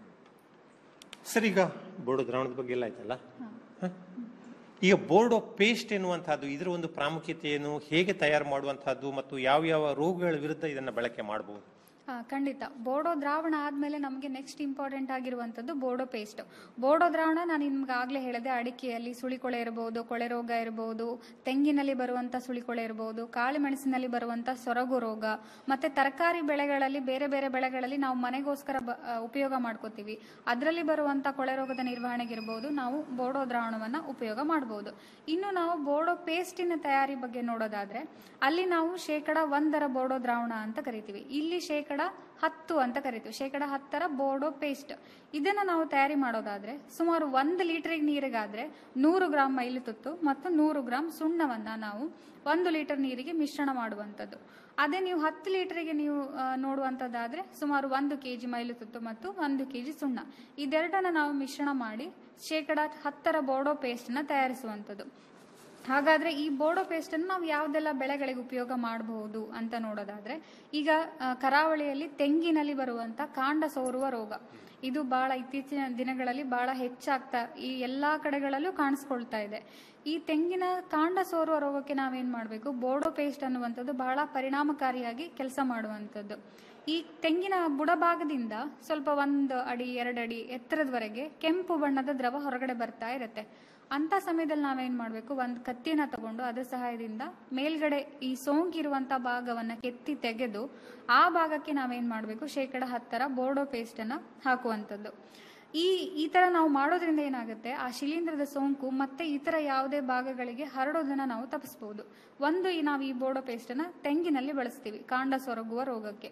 ಸರ್ ಈಗ ಬೋರ್ಡೋ ದ್ರಾವಣದ ಬಗ್ಗೆ ಎಲ್ಲ ಆಯ್ತಲ್ಲ ಹ? ಈಗ ಬೋರ್ಡೋ ಪೇಸ್ಟ್ ಎನ್ನುವಂತಹದ್ದು ಇದರ ಒಂದು ಪ್ರಾಮುಖ್ಯತೆ ಏನು ಹೇಗೆ ತಯಾರು ಮಾಡುವಂತಹದ್ದು ಮತ್ತು ಯಾವ ಯಾವ ರೋಗಗಳ ವಿರುದ್ಧ ಇದನ್ನ ಬಳಕೆ ಮಾಡಬಹುದು ಹಾ ಖಂಡಿತ ಬೋಡೋ ದ್ರಾವಣ ಆದ್ಮೇಲೆ ನಮಗೆ ನೆಕ್ಸ್ಟ್ ಇಂಪಾರ್ಟೆಂಟ್ ಆಗಿರುವಂತದ್ದು ಬೋಡೋ ಪೇಸ್ಟ್ ಬೋಡೋ ದ್ರಾವಣ ನಾನು ನಿಮ್ಗೆ ಆಗ್ಲೇ ಹೇಳಿದೆ ಅಡಿಕೆಯಲ್ಲಿ ಸುಳಿಕೊಳೆ ಇರಬಹುದು ಕೊಳೆ ರೋಗ ಇರಬಹುದು ತೆಂಗಿನಲ್ಲಿ ಬರುವಂತ ಸುಳಿಕೊಳೆ ಇರಬಹುದು ಕಾಳು ಮೆಣಸಿನಲ್ಲಿ ಬರುವಂತ ಸೊರಗು ರೋಗ ಮತ್ತೆ ತರಕಾರಿ ಬೆಳೆಗಳಲ್ಲಿ ಬೇರೆ ಬೇರೆ ಬೆಳೆಗಳಲ್ಲಿ ನಾವು ಮನೆಗೋಸ್ಕರ ಬ- ಆ, ಉಪಯೋಗ ಮಾಡ್ಕೋತೀವಿ ಅದರಲ್ಲಿ ಬರುವಂತ ಕೊಳೆ ರೋಗದ ನಿರ್ವಹಣೆಗಿರ್ಬೋದು ನಾವು ಬೋಡೋ ದ್ರಾವಣವನ್ನ ಉಪಯೋಗ ಮಾಡಬಹುದು ಇನ್ನು ನಾವು ಬೋಡೋ ಪೇಸ್ಟಿನ ತಯಾರಿ ಬಗ್ಗೆ ನೋಡೋದಾದ್ರೆ ಅಲ್ಲಿ ನಾವು ಶೇಕಡ ಒಂದರ ಬೋಡೋ ದ್ರಾವಣ ಅಂತ ಕರಿತೀವಿ ಇಲ್ಲಿ ಶೇಕಡ ಹತ್ತು ಅಂತ ಕರಿತೀವಿ ಶೇಕಡ ಹತ್ತರ ಬೋರ್ಡೋ ಪೇಸ್ಟ್ ಇದನ್ನ ನಾವು ತಯಾರಿ ಮಾಡೋದಾದ್ರೆ ಸುಮಾರು ಒಂದು ಲೀಟರ್ ನೀರಿಗಾದ್ರೆ ನೂರು ಗ್ರಾಂ ಮೈಲುತುತ್ತು ಮತ್ತು ನೂರು ಗ್ರಾಂ ಸುಣ್ಣವನ್ನ ನಾವು ಒಂದು ಲೀಟರ್ ನೀರಿಗೆ ಮಿಶ್ರಣ ಮಾಡುವಂಥದ್ದು ಅದೇ ನೀವು ಹತ್ತು ಲೀಟರ್ಗೆ ನೀವು ಆ, ನೋಡುವಂಥದ್ದಾದ್ರೆ ಸುಮಾರು ಒಂದು ಕೆಜಿ ಮೈಲುತುತ್ತು ಮತ್ತು ಒಂದು ಕೆಜಿ ಸುಣ್ಣ ಇದೆರಡನ್ನ ನಾವು ಮಿಶ್ರಣ ಮಾಡಿ ಶೇಕಡ ಹತ್ತರ ಬೋರ್ಡೋ ಪೇಸ್ಟ್ನ ತಯಾರಿಸುವಂಥದ್ದು ಹಾಗಾದ್ರೆ ಈ ಬೋಡೋ ಪೇಸ್ಟ್ ಅನ್ನು ನಾವು ಯಾವ್ದೆಲ್ಲ ಬೆಳೆಗಳಿಗೆ ಉಪಯೋಗ ಮಾಡಬಹುದು ಅಂತ ನೋಡೋದಾದ್ರೆ ಈಗ ಆ, ಕರಾವಳಿಯಲ್ಲಿ ತೆಂಗಿನಲ್ಲಿ ಬರುವಂತ ಕಾಂಡ ಸೋರುವ ರೋಗ ಇದು ಬಹಳ ಇತ್ತೀಚಿನ ದಿನಗಳಲ್ಲಿ ಬಹಳ ಹೆಚ್ಚಾಗ್ತಾ ಈ ಎಲ್ಲಾ ಕಡೆಗಳಲ್ಲೂ ಕಾಣಿಸ್ಕೊಳ್ತಾ ಇದೆ ಈ ತೆಂಗಿನ ಕಾಂಡ ಸೋರುವ ರೋಗಕ್ಕೆ ನಾವೇನ್ ಮಾಡಬೇಕು ಬೋಡೋ ಪೇಸ್ಟ್ ಅನ್ನುವಂಥದ್ದು ಬಹಳ ಪರಿಣಾಮಕಾರಿಯಾಗಿ ಕೆಲಸ ಮಾಡುವಂಥದ್ದು ಈ ತೆಂಗಿನ ಬುಡಭಾಗದಿಂದ ಸ್ವಲ್ಪ ಒಂದು ಅಡಿ ಎರಡು ಅಡಿ ಎತ್ತರದವರೆಗೆ ಕೆಂಪು ಬಣ್ಣದ ದ್ರವ ಹೊರಗಡೆ ಬರ್ತಾ ಇರುತ್ತೆ ಅಂತ ಸಮಯದಲ್ಲಿ ನಾವೇನ್ ಮಾಡ್ಬೇಕು ಒಂದು ಕತ್ತಿಯನ್ನ ತಗೊಂಡು ಅದರ ಸಹಾಯದಿಂದ ಮೇಲ್ಗಡೆ ಈ ಸೋಂಕಿರುವಂತ ಭಾಗವನ್ನ ಕೆತ್ತಿ ತೆಗೆದು ಆ ಭಾಗಕ್ಕೆ ನಾವೇನ್ ಮಾಡ್ಬೇಕು ಶೇಕಡ ಹತ್ತರ ಬೋರ್ಡೋ ಪೇಸ್ಟ್ ಅನ್ನ ಹಾಕುವಂಥದ್ದು ಈ ಈ ತರ ನಾವು ಮಾಡೋದ್ರಿಂದ ಏನಾಗುತ್ತೆ ಆ ಶಿಲೀಂಧ್ರದ ಸೋಂಕು ಮತ್ತೆ ಇತರ ಯಾವುದೇ ಭಾಗಗಳಿಗೆ ಹರಡೋದನ್ನ ನಾವು ತಪ್ಪಿಸಬಹುದು ಒಂದು ಈ ನಾವು ಈ ಬೋರ್ಡೋ ಪೇಸ್ಟ್ ಅನ್ನ ತೆಂಗಿನಲ್ಲಿ ಬಳಸ್ತೀವಿ ಕಾಂಡ ಸೊರಗುವ ರೋಗಕ್ಕೆ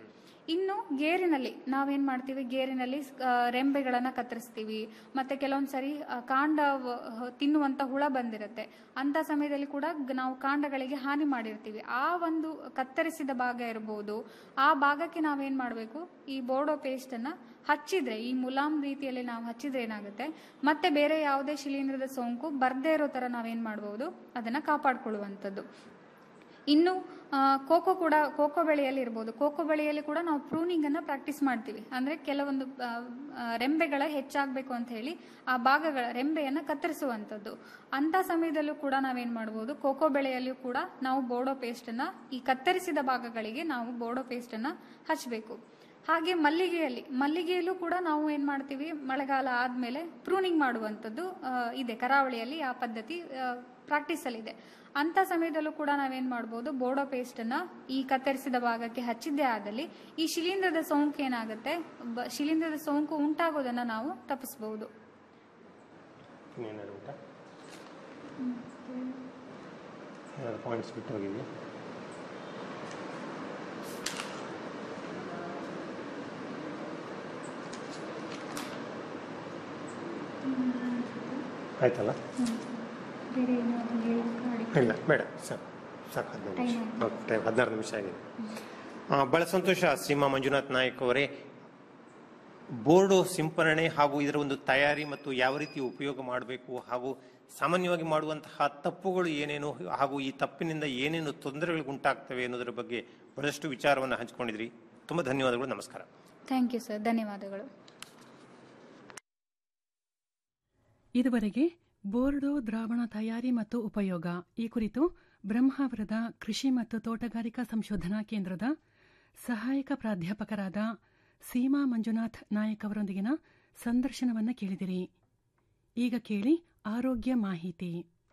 ಇನ್ನು ಗೇರಿನಲ್ಲಿ ನಾವೇನ್ ಮಾಡ್ತೀವಿ ಗೇರಿನಲ್ಲಿ ಆ, ರೆಂಬೆಗಳನ್ನ ಕತ್ತರಿಸ್ತೀವಿ ಮತ್ತೆ ಕೆಲವೊಂದ್ ಸರಿ ಆ, ಕಾಂಡ ವ- ತಿನ್ನುವಂತ ಹುಳ ಬಂದಿರುತ್ತೆ ಅಂತ ಸಮಯದಲ್ಲಿ ಕೂಡ ಗ- ನಾವು ಕಾಂಡಗಳಿಗೆ ಹಾನಿ ಮಾಡಿರ್ತೀವಿ ಆ ಒಂದು ಕತ್ತರಿಸಿದ ಭಾಗ ಇರಬಹುದು ಆ ಭಾಗಕ್ಕೆ ನಾವೇನ್ ಮಾಡಬೇಕು ಈ ಬೋರ್ಡೋ ಪೇಸ್ಟ್ ಅನ್ನ ಹಚ್ಚಿದ್ರೆ ಈ ಮುಲಾಮ್ ರೀತಿಯಲ್ಲಿ ನಾವು ಹಚ್ಚಿದ್ರೆ ಏನಾಗುತ್ತೆ ಮತ್ತೆ ಬೇರೆ ಯಾವುದೇ ಶಿಲೀಂಧ್ರದ ಸೋಂಕು ಬರ್ದೇ ಇರೋ ತರ ನಾವೇನ್ ಮಾಡಬಹುದು ಅದನ್ನ ಕಾಪಾಡ್ಕೊಳ್ಳುವಂಥದ್ದು ಇನ್ನು ಆ, ಕೋಕೋ ಕೂಡ ಕೋಕೋ ಬೆಳೆಯಲ್ಲಿ ಇರ್ಬೋದು ಕೋಕೋ ಬೆಳೆಯಲ್ಲಿ ಕೂಡ ನಾವು ಪ್ರೂನಿಂಗ್ ಅನ್ನ ಪ್ರಾಕ್ಟೀಸ್ ಮಾಡ್ತೀವಿ ಅಂದ್ರೆ ಕೆಲವೊಂದು ಆ, ಆ, ರೆಂಬೆಗಳ ಹೆಚ್ಚಾಗಬೇಕು ಅಂತ ಹೇಳಿ ಆ ಭಾಗಗಳ ರೆಂಬೆಯನ್ನ ಕತ್ತರಿಸುವಂಥದ್ದು ಅಂತ ಸಮಯದಲ್ಲೂ ಕೂಡ ನಾವೇನ್ ಮಾಡ್ಬೋದು ಕೋಕೋ ಬೆಳೆಯಲ್ಲಿಯೂ ಕೂಡ ನಾವು ಬೋರ್ಡೋ ಪೇಸ್ಟ್ ಅನ್ನ ಈ ಕತ್ತರಿಸಿದ ಭಾಗಗಳಿಗೆ ನಾವು ಬೋರ್ಡೋ ಪೇಸ್ಟ್ ಅನ್ನ ಹಚ್ಚಬೇಕು ಹಾಗೆ ಮಲ್ಲಿಗೆಯಲ್ಲಿ ಮಲ್ಲಿಗೆಯಲ್ಲೂ ಕೂಡ ನಾವು ಏನ್ ಮಾಡ್ತೀವಿ ಮಳೆಗಾಲ ಆದ್ಮೇಲೆ ಪ್ರೂನಿಂಗ್ ಮಾಡುವಂಥದ್ದು ಆ, ಇದೆ ಕರಾವಳಿಯಲ್ಲಿ ಆ ಪದ್ಧತಿ ಪ್ರಾಕ್ಟೀಸ್ ಅಲ್ಲಿ ಇದೆ ಅಂತ ಸಮಯದಲ್ಲೂ ಕೂಡ ನಾವೇನ್ ಮಾಡ್ಬೋದು ಬೋರ್ಡೋ ಪೇಸ್ಟ್ ಅನ್ನ ಈ ಕತ್ತರಿಸಿದ ಭಾಗಕ್ಕೆ ಹಚ್ಚಿದ್ದೇ ಆದಲ್ಲಿ ಈ ಶಿಲೀಂಧ್ರದ ಸೋಂಕು ಏನಾಗುತ್ತೆ ಬ- ಶಿಲೀಂಧ್ರದ ಸೋಂಕು ಉಂಟಾಗೋದನ್ನ ನಾವು ತಪ್ಪಿಸಬಹುದು ಇನ್ನೇನಾದ್ರು ಉಂಟಾ ಏನಾದ್ರು ಪಾಯಿಂಟ್ಸ್ ಬಿಟ್ಟು ಹೋಗಿದ್ವಿ ಆಯ್ತಲ್ಲ ಬೇರೆ ಏನಾದ್ರು ಹೇಳಕ್ಕೆ ಇಲ್ಲ ಬೇಡ ಸಾಕು ಸಾಕು ಹದಿನೈದು ನಿಮಿಷ Time ಓಕೆ ಟೈಮ್ ಹದಿನಾರು ನಿಮಿಷ ಆಗಿದೆ ಆ, ಬಹಳ ಸಂತೋಷ ಸೀಮಾ ಮಂಜುನಾಥ್ ನಾಯಕ್ ಅವರೇ ಬೋರ್ಡು ಸಿಂಪರಣೆ ಹಾಗೂ ಇದರ ಒಂದು ತಯಾರಿ ಮತ್ತು ಯಾವ ರೀತಿ ಉಪಯೋಗ ಮಾಡಬೇಕು ಹಾಗೂ ಸಾಮಾನ್ಯವಾಗಿ ಮಾಡುವಂತಹ ತಪ್ಪುಗಳು ಏನೇನು ಹಾಗೂ ಈ ತಪ್ಪಿನಿಂದ ಏನೇನು ತೊಂದರೆಗಳು ಉಂಟಾಗ್ತವೆ ಅನ್ನೋದರ ಬಗ್ಗೆ ಬಹಳಷ್ಟು ವಿಚಾರವನ್ನು ಹಂಚಿಕೊಂಡಿದ್ರಿ ತುಂಬಾ ಧನ್ಯವಾದಗಳು ನಮಸ್ಕಾರ ಥ್ಯಾಂಕ್ ಯು ಸರ್ ಧನ್ಯವಾದಗಳು ಇದುವರೆಗೆ ಬೋರ್ಡೋ ದ್ರಾವಣ ತಯಾರಿ ಮತ್ತು ಉಪಯೋಗ ಈ ಕುರಿತು ಬ್ರಹ್ಮಾವರದ ಕೃಷಿ ಮತ್ತು ತೋಟಗಾರಿಕಾ ಸಂಶೋಧನಾ ಕೇಂದ್ರದ ಸಹಾಯಕ ಪ್ರಾಧ್ಯಾಪಕರಾದ ಸೀಮಾ ಮಂಜುನಾಥ್ ನಾಯಕ್ ಅವರೊಂದಿಗಿನ ಸಂದರ್ಶನವನ್ನ ಕೇಳಿದಿರಿ ಈಗ ಕೇಳಿ ಆರೋಗ್ಯ ಮಾಹಿತಿ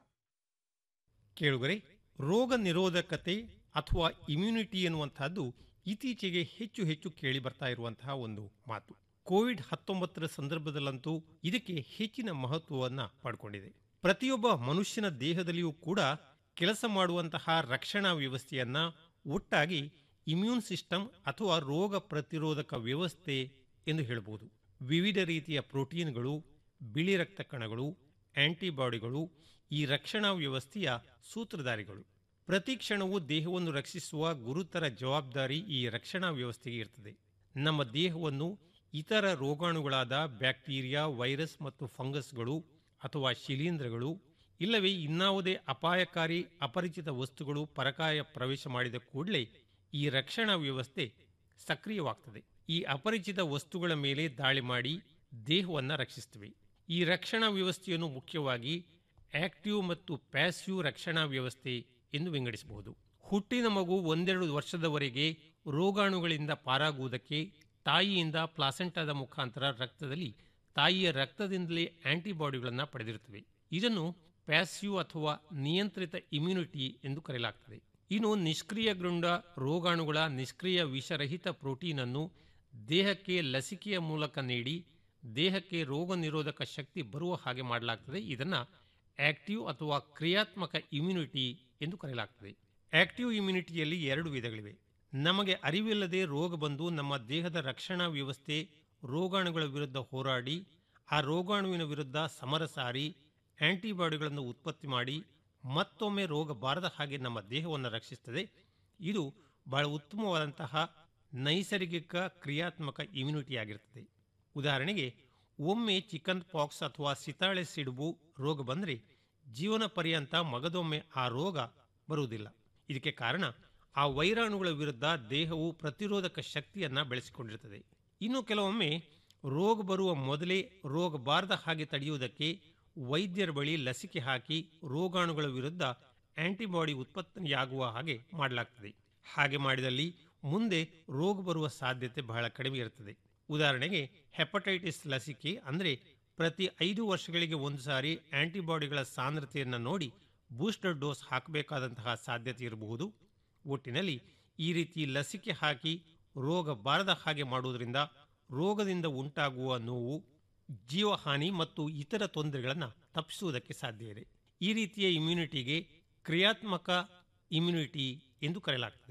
ಕೇಳುಗರೆ ರೋಗ ನಿರೋಧಕತೆ ಅಥವಾ ಇಮ್ಯುನಿಟಿ ಎನ್ನುವಂತಹದ್ದು ಇತ್ತೀಚೆಗೆ ಹೆಚ್ಚು ಹೆಚ್ಚು ಕೇಳಿ ಬರ್ತಾ ಇರುವಂತಹ ಒಂದು ಮಾತು ಕೋವಿಡ್ ಹತ್ತೊಂಬತ್ತರ ಸಂದರ್ಭದಲ್ಲಂತೂ ಇದಕ್ಕೆ ಹೆಚ್ಚಿನ ಮಹತ್ವವನ್ನು ಪಡ್ಕೊಂಡಿದೆ ಪ್ರತಿಯೊಬ್ಬ ಮನುಷ್ಯನ ದೇಹದಲ್ಲಿಯೂ ಕೂಡ ಕೆಲಸ ಮಾಡುವಂತಹ ರಕ್ಷಣಾ ವ್ಯವಸ್ಥೆಯನ್ನ ಒಟ್ಟಾಗಿ ಇಮ್ಯೂನ್ ಸಿಸ್ಟಮ್ ಅಥವಾ ರೋಗ ಪ್ರತಿರೋಧಕ ವ್ಯವಸ್ಥೆ ಎಂದು ಹೇಳಬಹುದು ವಿವಿಧ ರೀತಿಯ ಪ್ರೋಟೀನ್ಗಳು ಬಿಳಿ ರಕ್ತ ಕಣಗಳು ಆಂಟಿಬಾಡಿಗಳು ಈ ರಕ್ಷಣಾ ವ್ಯವಸ್ಥೆಯ ಸೂತ್ರಧಾರಿಗಳು ಪ್ರತಿ ಕ್ಷಣವೂ ದೇಹವನ್ನು ರಕ್ಷಿಸುವ ಗುರುತರ ಜವಾಬ್ದಾರಿ ಈ ರಕ್ಷಣಾ ವ್ಯವಸ್ಥೆಗೆ ಇರ್ತದೆ ನಮ್ಮ ದೇಹವನ್ನು ಇತರ ರೋಗಾಣುಗಳಾದ ಬ್ಯಾಕ್ಟೀರಿಯಾ ವೈರಸ್ ಮತ್ತು ಫಂಗಸ್ಗಳು ಅಥವಾ ಶಿಲೀಂಧ್ರಗಳು ಇಲ್ಲವೇ ಇನ್ನಾವುದೇ ಅಪಾಯಕಾರಿ ಅಪರಿಚಿತ ವಸ್ತುಗಳು ಪರಕಾಯ ಪ್ರವೇಶ ಮಾಡಿದ ಕೂಡಲೇ ಈ ರಕ್ಷಣಾ ವ್ಯವಸ್ಥೆ ಸಕ್ರಿಯವಾಗ್ತದೆ ಈ ಅಪರಿಚಿತ ವಸ್ತುಗಳ ಮೇಲೆ ದಾಳಿ ಮಾಡಿ ದೇಹವನ್ನು ರಕ್ಷಿಸ್ತವೆ ಈ ರಕ್ಷಣಾ ವ್ಯವಸ್ಥೆಯನ್ನು ಮುಖ್ಯವಾಗಿ ಆಕ್ಟಿವ್ ಮತ್ತು ಪ್ಯಾಸಿವ್ ರಕ್ಷಣಾ ವ್ಯವಸ್ಥೆ ಎಂದು ವಿಂಗಡಿಸಬಹುದು ಹುಟ್ಟಿನ ಮಗು ಒಂದೆರಡು ವರ್ಷದವರೆಗೆ ರೋಗಾಣುಗಳಿಂದ ಪಾರಾಗುವುದಕ್ಕೆ ತಾಯಿಯಿಂದ ಪ್ಲಾಸೆಂಟಾದ ಮುಖಾಂತರ ರಕ್ತದಲ್ಲಿ ತಾಯಿಯ ರಕ್ತದಿಂದಲೇ ಆಂಟಿಬಾಡಿಗಳನ್ನು ಪಡೆದಿರುತ್ತವೆ ಇದನ್ನು ಪ್ಯಾಸಿವ್ ಅಥವಾ ನಿಯಂತ್ರಿತ ಇಮ್ಯುನಿಟಿ ಎಂದು ಕರೆಯಲಾಗ್ತದೆ ಇನ್ನು ನಿಷ್ಕ್ರಿಯಗೊಂಡ ರೋಗಾಣುಗಳ ನಿಷ್ಕ್ರಿಯ ವಿಷರಹಿತ ಪ್ರೋಟೀನ್ ಅನ್ನು ದೇಹಕ್ಕೆ ಲಸಿಕೆಯ ಮೂಲಕ ನೀಡಿ ದೇಹಕ್ಕೆ ರೋಗ ನಿರೋಧಕ ಶಕ್ತಿ ಬರುವ ಹಾಗೆ ಮಾಡಲಾಗ್ತದೆ ಇದನ್ನ ಆಕ್ಟಿವ್ ಅಥವಾ ಕ್ರಿಯಾತ್ಮಕ ಇಮ್ಯುನಿಟಿ ಎಂದು ಕರೆಯಲಾಗ್ತದೆ ಆಕ್ಟಿವ್ ಇಮ್ಯುನಿಟಿಯಲ್ಲಿ ಎರಡು ವಿಧಗಳಿವೆ ನಮಗೆ ಅರಿವಿಲ್ಲದೆ ರೋಗ ಬಂದು ನಮ್ಮ ದೇಹದ ರಕ್ಷಣಾ ವ್ಯವಸ್ಥೆ ರೋಗಾಣುಗಳ ವಿರುದ್ಧ ಹೋರಾಡಿ ಆ ರೋಗಾಣುವಿನ ವಿರುದ್ಧ ಸಮರ ಸಾರಿ ಆಂಟಿಬಾಡಿಗಳನ್ನು ಉತ್ಪತ್ತಿ ಮಾಡಿ ಮತ್ತೊಮ್ಮೆ ರೋಗ ಬಾರದ ಹಾಗೆ ನಮ್ಮ ದೇಹವನ್ನು ರಕ್ಷಿಸ್ತದೆ ಇದು ಬಹಳ ಉತ್ತಮವಾದಂತಹ ನೈಸರ್ಗಿಕ ಕ್ರಿಯಾತ್ಮಕ ಇಮ್ಯುನಿಟಿ ಆಗಿರ್ತದೆ ಉದಾಹರಣೆಗೆ ಒಮ್ಮೆ ಚಿಕನ್ ಪಾಕ್ಸ್ ಅಥವಾ ಸಿತಾಳೆ ಸಿಡುಬು ರೋಗ ಬಂದರೆ ಜೀವನ ಪರ್ಯಂತ ಮಗದೊಮ್ಮೆ ಆ ರೋಗ ಬರುವುದಿಲ್ಲ ಇದಕ್ಕೆ ಕಾರಣ ಆ ವೈರಾಣುಗಳ ವಿರುದ್ಧ ದೇಹವು ಪ್ರತಿರೋಧಕ ಶಕ್ತಿಯನ್ನ ಬೆಳೆಸಿಕೊಂಡಿರುತ್ತದೆ ಇನ್ನು ಕೆಲವೊಮ್ಮೆ ರೋಗ ಬರುವ ಮೊದಲೇ ರೋಗ ಬಾರದ ಹಾಗೆ ತಡೆಯುವುದಕ್ಕೆ ವೈದ್ಯರ ಬಳಿ ಲಸಿಕೆ ಹಾಕಿ ರೋಗಾಣುಗಳ ವಿರುದ್ಧ ಆಂಟಿಬಾಡಿ ಉತ್ಪತ್ತಿಯಾಗುವ ಹಾಗೆ ಮಾಡಲಾಗ್ತದೆ ಹಾಗೆ ಮಾಡಿದಲ್ಲಿ ಮುಂದೆ ರೋಗ ಬರುವ ಸಾಧ್ಯತೆ ಬಹಳ ಕಡಿಮೆ ಇರುತ್ತದೆ ಉದಾಹರಣೆಗೆ ಹೆಪಟೈಟಿಸ್ ಲಸಿಕೆ ಅಂದರೆ ಪ್ರತಿ ಐದು ವರ್ಷಗಳಿಗೆ ಒಂದು ಸಾರಿ ಆಂಟಿಬಾಡಿಗಳ ಸಾಂದ್ರತೆಯನ್ನು ನೋಡಿ ಬೂಸ್ಟರ್ ಡೋಸ್ ಹಾಕಬೇಕಾದಂತಹ ಸಾಧ್ಯತೆ ಇರಬಹುದು ಒಟ್ಟಿನಲ್ಲಿ ಈ ರೀತಿ ಲಸಿಕೆ ಹಾಕಿ ರೋಗ ಬಾರದ ಹಾಗೆ ಮಾಡುವುದರಿಂದ ರೋಗದಿಂದ ಉಂಟಾಗುವ ನೋವು ಜೀವಹಾನಿ ಮತ್ತು ಇತರ ತೊಂದರೆಗಳನ್ನು ತಪ್ಪಿಸುವುದಕ್ಕೆ ಸಾಧ್ಯ ಇದೆ ಈ ರೀತಿಯ ಇಮ್ಯುನಿಟಿಗೆ ಕ್ರಿಯಾತ್ಮಕ ಇಮ್ಯುನಿಟಿ ಎಂದು ಕರೆಯಲಾಗ್ತದೆ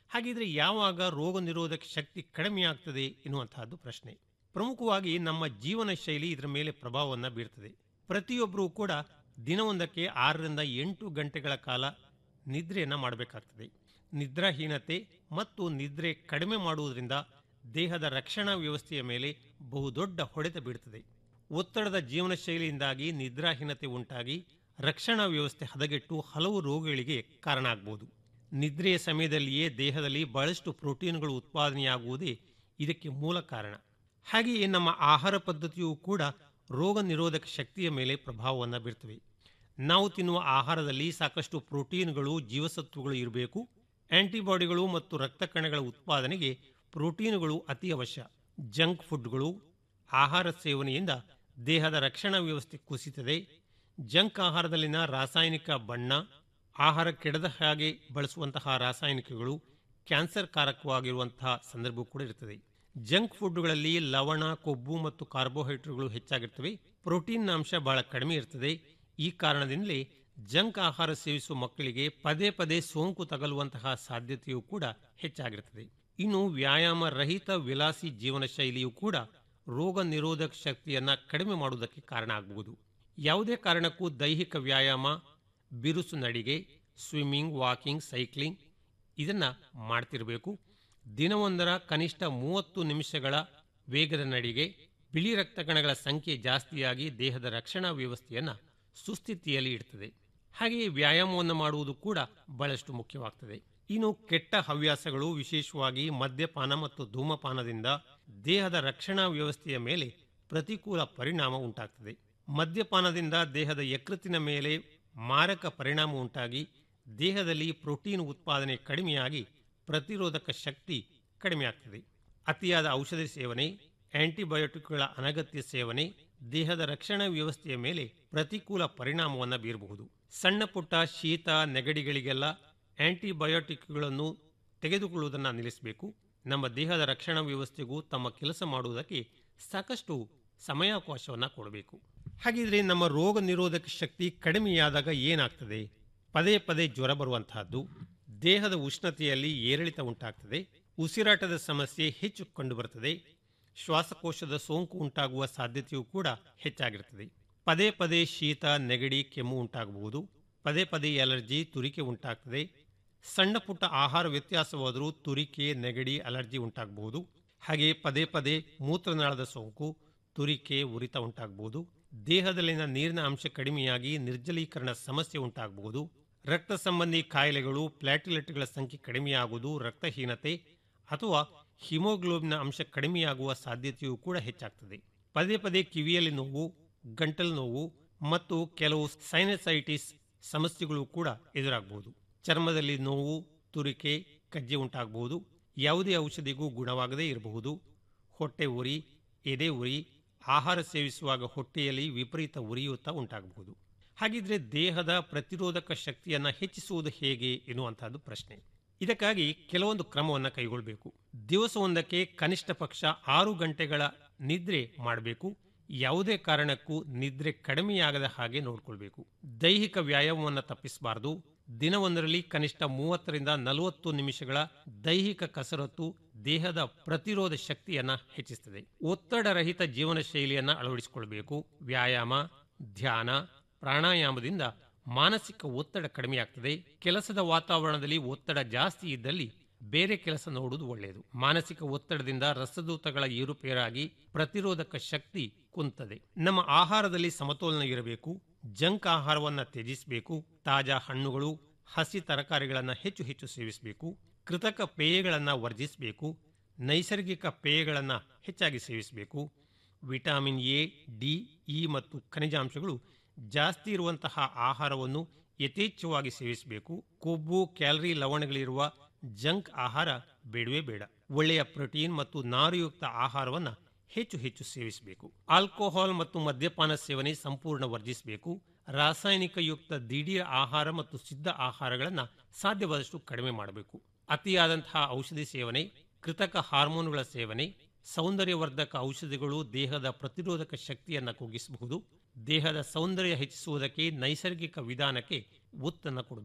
ಹಾಗಿದ್ರೆ ಯಾವಾಗ ರೋಗ ನಿರೋಧಕ ಶಕ್ತಿ ಕಡಿಮೆ ಆಗ್ತದೆ ಎನ್ನುವಂತಹದ್ದು ಪ್ರಶ್ನೆ ಪ್ರಮುಖವಾಗಿ ನಮ್ಮ ಜೀವನ ಶೈಲಿ ಇದರ ಮೇಲೆ ಪ್ರಭಾವವನ್ನು ಬೀರ್ತದೆ ಪ್ರತಿಯೊಬ್ಬರೂ ಕೂಡ ದಿನವೊಂದಕ್ಕೆ ಆರರಿಂದ ಎಂಟು ಗಂಟೆಗಳ ಕಾಲ ನಿದ್ರೆಯನ್ನು ಮಾಡಬೇಕಾಗ್ತದೆ ನಿದ್ರಾಹೀನತೆ ಮತ್ತು ನಿದ್ರೆ ಕಡಿಮೆ ಮಾಡುವುದರಿಂದ ದೇಹದ ರಕ್ಷಣಾ ವ್ಯವಸ್ಥೆಯ ಮೇಲೆ ಬಹುದೊಡ್ಡ ಹೊಡೆತ ಬೀಳ್ತದೆ ಒತ್ತಡದ ಜೀವನ ಶೈಲಿಯಿಂದಾಗಿ ನಿದ್ರಾಹೀನತೆ ಉಂಟಾಗಿ ರಕ್ಷಣಾ ವ್ಯವಸ್ಥೆ ಹದಗೆಟ್ಟು ಹಲವು ರೋಗಗಳಿಗೆ ಕಾರಣ ಆಗಬಹುದು ನಿದ್ರೆಯ ಸಮಯದಲ್ಲಿಯೇ ದೇಹದಲ್ಲಿ ಬಹಳಷ್ಟು ಪ್ರೋಟೀನ್ಗಳು ಉತ್ಪಾದನೆಯಾಗುವುದೇ ಇದಕ್ಕೆ ಮೂಲ ಕಾರಣ ಹಾಗೆಯೇ ನಮ್ಮ ಆಹಾರ ಪದ್ಧತಿಯೂ ಕೂಡ ರೋಗ ನಿರೋಧಕ ಶಕ್ತಿಯ ಮೇಲೆ ಪ್ರಭಾವವನ್ನು ಬೀರ್ತವೆ ನಾವು ತಿನ್ನುವ ಆಹಾರದಲ್ಲಿ ಸಾಕಷ್ಟು ಪ್ರೋಟೀನ್ಗಳು ಜೀವಸತ್ವಗಳು ಇರಬೇಕು ಆಂಟಿಬಾಡಿಗಳು ಮತ್ತು ರಕ್ತ ಕಣಗಳ ಉತ್ಪಾದನೆಗೆ ಪ್ರೋಟೀನ್ಗಳು ಅತಿ ಅವಶ್ಯ ಜಂಕ್ ಫುಡ್ಗಳು ಆಹಾರ ಸೇವನೆಯಿಂದ ದೇಹದ ರಕ್ಷಣಾ ವ್ಯವಸ್ಥೆ ಕುಸಿತದೆ ಜಂಕ್ ಆಹಾರದಲ್ಲಿನ ರಾಸಾಯನಿಕ ಬಣ್ಣ ಆಹಾರ ಕೆಡದ ಹಾಗೆ ಬಳಸುವಂತಹ ರಾಸಾಯನಿಕಗಳು ಕ್ಯಾನ್ಸರ್ ಕಾರಕವಾಗಿರುವಂತಹ ಸಂದರ್ಭ ಕೂಡ ಇರುತ್ತದೆ ಜಂಕ್ ಫುಡ್ಗಳಲ್ಲಿ ಲವಣ ಕೊಬ್ಬು ಮತ್ತು ಕಾರ್ಬೋಹೈಡ್ರೇಟ್ಗಳು ಹೆಚ್ಚಾಗಿರ್ತವೆ ಪ್ರೋಟೀನ್ ಅಂಶ ಬಹಳ ಕಡಿಮೆ ಇರ್ತದೆ ಈ ಕಾರಣದಿಂದಲೇ ಜಂಕ್ ಆಹಾರ ಸೇವಿಸುವ ಮಕ್ಕಳಿಗೆ ಪದೇ ಪದೇ ಸೋಂಕು ತಗಲುವಂತಹ ಸಾಧ್ಯತೆಯೂ ಕೂಡ ಹೆಚ್ಚಾಗಿರುತ್ತದೆ ಇನ್ನು ವ್ಯಾಯಾಮ ರಹಿತ ವಿಲಾಸಿ ಜೀವನ ಶೈಲಿಯೂ ಕೂಡ ರೋಗ ನಿರೋಧಕ ಶಕ್ತಿಯನ್ನ ಕಡಿಮೆ ಮಾಡುವುದಕ್ಕೆ ಕಾರಣ ಆಗಬಹುದು ಯಾವುದೇ ಕಾರಣಕ್ಕೂ ದೈಹಿಕ ವ್ಯಾಯಾಮ ಬಿರುಸು ನಡಿಗೆ ಸ್ವಿಮ್ಮಿಂಗ್ ವಾಕಿಂಗ್ ಸೈಕ್ಲಿಂಗ್ ಇದನ್ನ ಮಾಡ್ತಿರಬೇಕು ದಿನವೊಂದರ ಕನಿಷ್ಠ ಮೂವತ್ತು ನಿಮಿಷಗಳ ವೇಗದ ನಡಿಗೆ ಬಿಳಿ ರಕ್ತ ಕಣಗಳ ಸಂಖ್ಯೆ ಜಾಸ್ತಿಯಾಗಿ ದೇಹದ ರಕ್ಷಣಾ ವ್ಯವಸ್ಥೆಯನ್ನ ಸುಸ್ಥಿತಿಯಲ್ಲಿ ಇಡ್ತದೆ ಹಾಗೆಯೇ ವ್ಯಾಯಾಮವನ್ನು ಮಾಡುವುದು ಕೂಡ ಬಹಳಷ್ಟು ಮುಖ್ಯವಾಗ್ತದೆ ಇನ್ನು ಕೆಟ್ಟ ಹವ್ಯಾಸಗಳು ವಿಶೇಷವಾಗಿ ಮದ್ಯಪಾನ ಮತ್ತು ಧೂಮಪಾನದಿಂದ ದೇಹದ ರಕ್ಷಣಾ ವ್ಯವಸ್ಥೆಯ ಮೇಲೆ ಪ್ರತಿಕೂಲ ಪರಿಣಾಮ ಉಂಟಾಗ್ತದೆ ಮದ್ಯಪಾನದಿಂದ ದೇಹದ ಯಕೃತ್ತಿನ ಮೇಲೆ ಮಾರಕ ಪರಿಣಾಮ ಉಂಟಾಗಿ ದೇಹದಲ್ಲಿ ಪ್ರೋಟೀನ್ ಉತ್ಪಾದನೆ ಕಡಿಮೆಯಾಗಿ ಪ್ರತಿರೋಧಕ ಶಕ್ತಿ ಕಡಿಮೆಯಾಗ್ತದೆ ಅತಿಯಾದ ಔಷಧಿ ಸೇವನೆ ಆಂಟಿಬಯೋಟಿಕ್ಗಳ ಅನಗತ್ಯ ಸೇವನೆ ದೇಹದ ರಕ್ಷಣಾ ವ್ಯವಸ್ಥೆಯ ಮೇಲೆ ಪ್ರತಿಕೂಲ ಪರಿಣಾಮವನ್ನು ಬೀರಬಹುದು ಸಣ್ಣ ಪುಟ್ಟ ಶೀತ ನೆಗಡಿಗಳಿಗೆಲ್ಲ ಆಂಟಿಬಯೋಟಿಕ್ಗಳನ್ನು ತೆಗೆದುಕೊಳ್ಳುವುದನ್ನು ನಿಲ್ಲಿಸಬೇಕು ನಮ್ಮ ದೇಹದ ರಕ್ಷಣಾ ವ್ಯವಸ್ಥೆಗೂ ತಮ್ಮ ಕೆಲಸ ಮಾಡುವುದಕ್ಕೆ ಸಾಕಷ್ಟು ಸಮಯಾವಕಾಶವನ್ನು ಕೊಡಬೇಕು ಹಾಗಿದ್ರೆ ನಮ್ಮ ರೋಗ ನಿರೋಧಕ ಶಕ್ತಿ ಕಡಿಮೆಯಾದಾಗ ಏನಾಗ್ತದೆ ಪದೇ ಪದೇ ಜ್ವರ ಬರುವಂತಹದ್ದು ದೇಹದ ಉಷ್ಣತೆಯಲ್ಲಿ ಏರಿಳಿತ ಉಂಟಾಗ್ತದೆ ಉಸಿರಾಟದ ಸಮಸ್ಯೆ ಹೆಚ್ಚು ಕಂಡುಬರುತ್ತದೆ ಶ್ವಾಸಕೋಶದ ಸೋಂಕು ಉಂಟಾಗುವ ಸಾಧ್ಯತೆಯೂ ಕೂಡ ಹೆಚ್ಚಾಗಿರುತ್ತದೆ ಪದೇ ಪದೇ ಶೀತ ನೆಗಡಿ ಕೆಮ್ಮು ಉಂಟಾಗಬಹುದು ಪದೇ ಪದೇ ಅಲರ್ಜಿ ತುರಿಕೆ ಉಂಟಾಗ್ತದೆ ಸಣ್ಣ ಪುಟ್ಟ ಆಹಾರ ವ್ಯತ್ಯಾಸವಾದರೂ ತುರಿಕೆ ನೆಗಡಿ ಅಲರ್ಜಿ ಉಂಟಾಗಬಹುದು ಹಾಗೆ ಪದೇ ಪದೇ ಮೂತ್ರನಾಳದ ಸೋಂಕು ತುರಿಕೆ ಉರಿತ ಉಂಟಾಗಬಹುದು ದೇಹದಲ್ಲಿನ ನೀರಿನ ಅಂಶ ಕಡಿಮೆಯಾಗಿ ನಿರ್ಜಲೀಕರಣ ಸಮಸ್ಯೆ ಉಂಟಾಗಬಹುದು ರಕ್ತ ಸಂಬಂಧಿ ಕಾಯಿಲೆಗಳು ಪ್ಲಾಟಿಲೆಟ್ಗಳ ಸಂಖ್ಯೆ ಕಡಿಮೆಯಾಗುವುದು ರಕ್ತಹೀನತೆ ಅಥವಾ ಹಿಮೋಗ್ಲೋಬಿನ್ ಅಂಶ ಕಡಿಮೆಯಾಗುವ ಸಾಧ್ಯತೆಯೂ ಕೂಡ ಹೆಚ್ಚಾಗ್ತದೆ ಪದೇ ಪದೇ ಕಿವಿಯಲ್ಲಿ ನೋವು ಗಂಟಲು ನೋವು ಮತ್ತು ಕೆಲವು ಸೈನಸೈಟಿಸ್ ಸಮಸ್ಯೆಗಳು ಕೂಡ ಎದುರಾಗಬಹುದು ಚರ್ಮದಲ್ಲಿ ನೋವು ತುರಿಕೆ ಕಜ್ಜೆ ಉಂಟಾಗಬಹುದು ಯಾವುದೇ ಔಷಧಿಗೂ ಗುಣವಾಗದೇ ಇರಬಹುದು ಹೊಟ್ಟೆ ಉರಿ ಎದೆ ಉರಿ ಆಹಾರ ಸೇವಿಸುವಾಗ ಹೊಟ್ಟೆಯಲ್ಲಿ ವಿಪರೀತ ಉರಿಯೂತ ಉಂಟಾಗಬಹುದು ಹಾಗಿದ್ರೆ ದೇಹದ ಪ್ರತಿರೋಧಕ ಶಕ್ತಿಯನ್ನು ಹೆಚ್ಚಿಸುವುದು ಹೇಗೆ ಎನ್ನುವಂತಹದ್ದು ಪ್ರಶ್ನೆ ಇದಕ್ಕಾಗಿ ಕೆಲವೊಂದು ಕ್ರಮವನ್ನು ಕೈಗೊಳ್ಳಬೇಕು ದಿವಸವೊಂದಕ್ಕೆ ಕನಿಷ್ಠ ಪಕ್ಷ ಆರು ಗಂಟೆಗಳ ನಿದ್ರೆ ಮಾಡಬೇಕು ಯಾವುದೇ ಕಾರಣಕ್ಕೂ ನಿದ್ರೆ ಕಡಿಮೆಯಾಗದ ಹಾಗೆ ನೋಡಿಕೊಳ್ಬೇಕು ದೈಹಿಕ ವ್ಯಾಯಾಮವನ್ನು ತಪ್ಪಿಸಬಾರದು ದಿನವೊಂದರಲ್ಲಿ ಕನಿಷ್ಠ ಮೂವತ್ತರಿಂದ ನಲವತ್ತು ನಿಮಿಷಗಳ ದೈಹಿಕ ಕಸರತ್ತು ದೇಹದ ಪ್ರತಿರೋಧ ಶಕ್ತಿಯನ್ನ ಹೆಚ್ಚಿಸುತ್ತದೆ ಒತ್ತಡರಹಿತ ಜೀವನ ಶೈಲಿಯನ್ನ ಅಳವಡಿಸಿಕೊಳ್ಬೇಕು ವ್ಯಾಯಾಮ ಧ್ಯಾನ ಪ್ರಾಣಾಯಾಮದಿಂದ ಮಾನಸಿಕ ಒತ್ತಡ ಕಡಿಮೆಯಾಗ್ತದೆ ಕೆಲಸದ ವಾತಾವರಣದಲ್ಲಿ ಒತ್ತಡ ಜಾಸ್ತಿ ಇದ್ದಲ್ಲಿ ಬೇರೆ ಕೆಲಸ ನೋಡುವುದು ಒಳ್ಳೆಯದು ಮಾನಸಿಕ ಒತ್ತಡದಿಂದ ರಸದೂತಗಳ ಏರುಪೇರಾಗಿ ಪ್ರತಿರೋಧಕ ಶಕ್ತಿ ಕುಂತದೆ ನಮ್ಮ ಆಹಾರದಲ್ಲಿ ಸಮತೋಲನ ಇರಬೇಕು ಜಂಕ್ ಆಹಾರವನ್ನು ತ್ಯಜಿಸಬೇಕು ತಾಜಾ ಹಣ್ಣುಗಳು ಹಸಿ ತರಕಾರಿಗಳನ್ನು ಹೆಚ್ಚು ಹೆಚ್ಚು ಸೇವಿಸಬೇಕು ಕೃತಕ ಪೇಯಗಳನ್ನು ವರ್ಜಿಸಬೇಕು ನೈಸರ್ಗಿಕ ಪೇಯಗಳನ್ನು ಹೆಚ್ಚಾಗಿ ಸೇವಿಸಬೇಕು ವಿಟಮಿನ್ ಎ ಡಿ ಇ ಮತ್ತು ಖನಿಜಾಂಶಗಳು ಜಾಸ್ತಿ ಇರುವಂತಹ ಆಹಾರವನ್ನು ಯಥೇಚ್ಛವಾಗಿ ಸೇವಿಸಬೇಕು ಕೊಬ್ಬು ಕ್ಯಾಲರಿ ಲವಣಗಳಿರುವ ಜಂಕ್ ಆಹಾರ ಬೇಡವೇ ಬೇಡ ಒಳ್ಳೆಯ ಪ್ರೋಟೀನ್ ಮತ್ತು ನಾರುಯುಕ್ತ ಆಹಾರವನ್ನು ಹೆಚ್ಚು ಹೆಚ್ಚು ಸೇವಿಸಬೇಕು ಆಲ್ಕೋಹಾಲ್ ಮತ್ತು ಮದ್ಯಪಾನ ಸೇವನೆ ಸಂಪೂರ್ಣ ವರ್ಜಿಸಬೇಕು ರಾಸಾಯನಿಕ ಯುಕ್ತ ದಿಢೀರ್ ಆಹಾರ ಮತ್ತು ಸಿದ್ಧ ಆಹಾರಗಳನ್ನು ಸಾಧ್ಯವಾದಷ್ಟು ಕಡಿಮೆ ಮಾಡಬೇಕು ಅತಿಯಾದಂತಹ ಔಷಧಿ ಸೇವನೆ ಕೃತಕ ಹಾರ್ಮೋನುಗಳ ಸೇವನೆ ಸೌಂದರ್ಯವರ್ಧಕ ಔಷಧಿಗಳು ದೇಹದ ಪ್ರತಿರೋಧಕ ಶಕ್ತಿಯನ್ನು ಕುಗ್ಗಿಸಬಹುದು ದೇಹದ ಸೌಂದರ್ಯ ಹೆಚ್ಚಿಸುವುದಕ್ಕೆ ನೈಸರ್ಗಿಕ ವಿಧಾನಕ್ಕೆ ಒತ್ತನ್ನು ಕೊಡಬೇಕು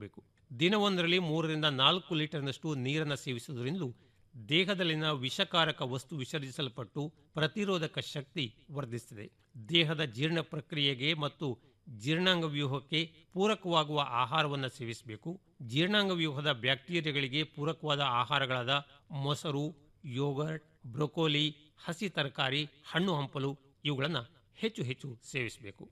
ದಿನವೊಂದರಲ್ಲಿ ಮೂರರಿಂದ ನಾಲ್ಕು ಲೀಟರ್ನಷ್ಟು ನೀರನ್ನು ಸೇವಿಸುವುದರಿಂದ ದೇಹದಲ್ಲಿನ ವಿಷಕಾರಕ ವಸ್ತು ವಿಸರ್ಜಿಸಲ್ಪಟ್ಟು ಪ್ರತಿರೋಧಕ ಶಕ್ತಿ ವರ್ಧಿಸುತ್ತದೆ ದೇಹದ ಜೀರ್ಣ ಪ್ರಕ್ರಿಯೆಗೆ ಮತ್ತು ಜೀರ್ಣಾಂಗ ವ್ಯೂಹಕ್ಕೆ ಪೂರಕವಾಗುವ ಆಹಾರವನ್ನು ಸೇವಿಸಬೇಕು ಜೀರ್ಣಾಂಗ ವ್ಯೂಹದ ಬ್ಯಾಕ್ಟೀರಿಯಾಗಳಿಗೆ ಪೂರಕವಾದ ಆಹಾರಗಳಾದ ಮೊಸರು ಯೋಗರ್ಟ್ ಬ್ರೊಕೋಲಿ ಹಸಿ ತರಕಾರಿ ಹಣ್ಣು ಹಂಪಲು ಇವುಗಳನ್ನು ಹೆಚ್ಚು ಹೆಚ್ಚು ಸೇವಿಸಬೇಕು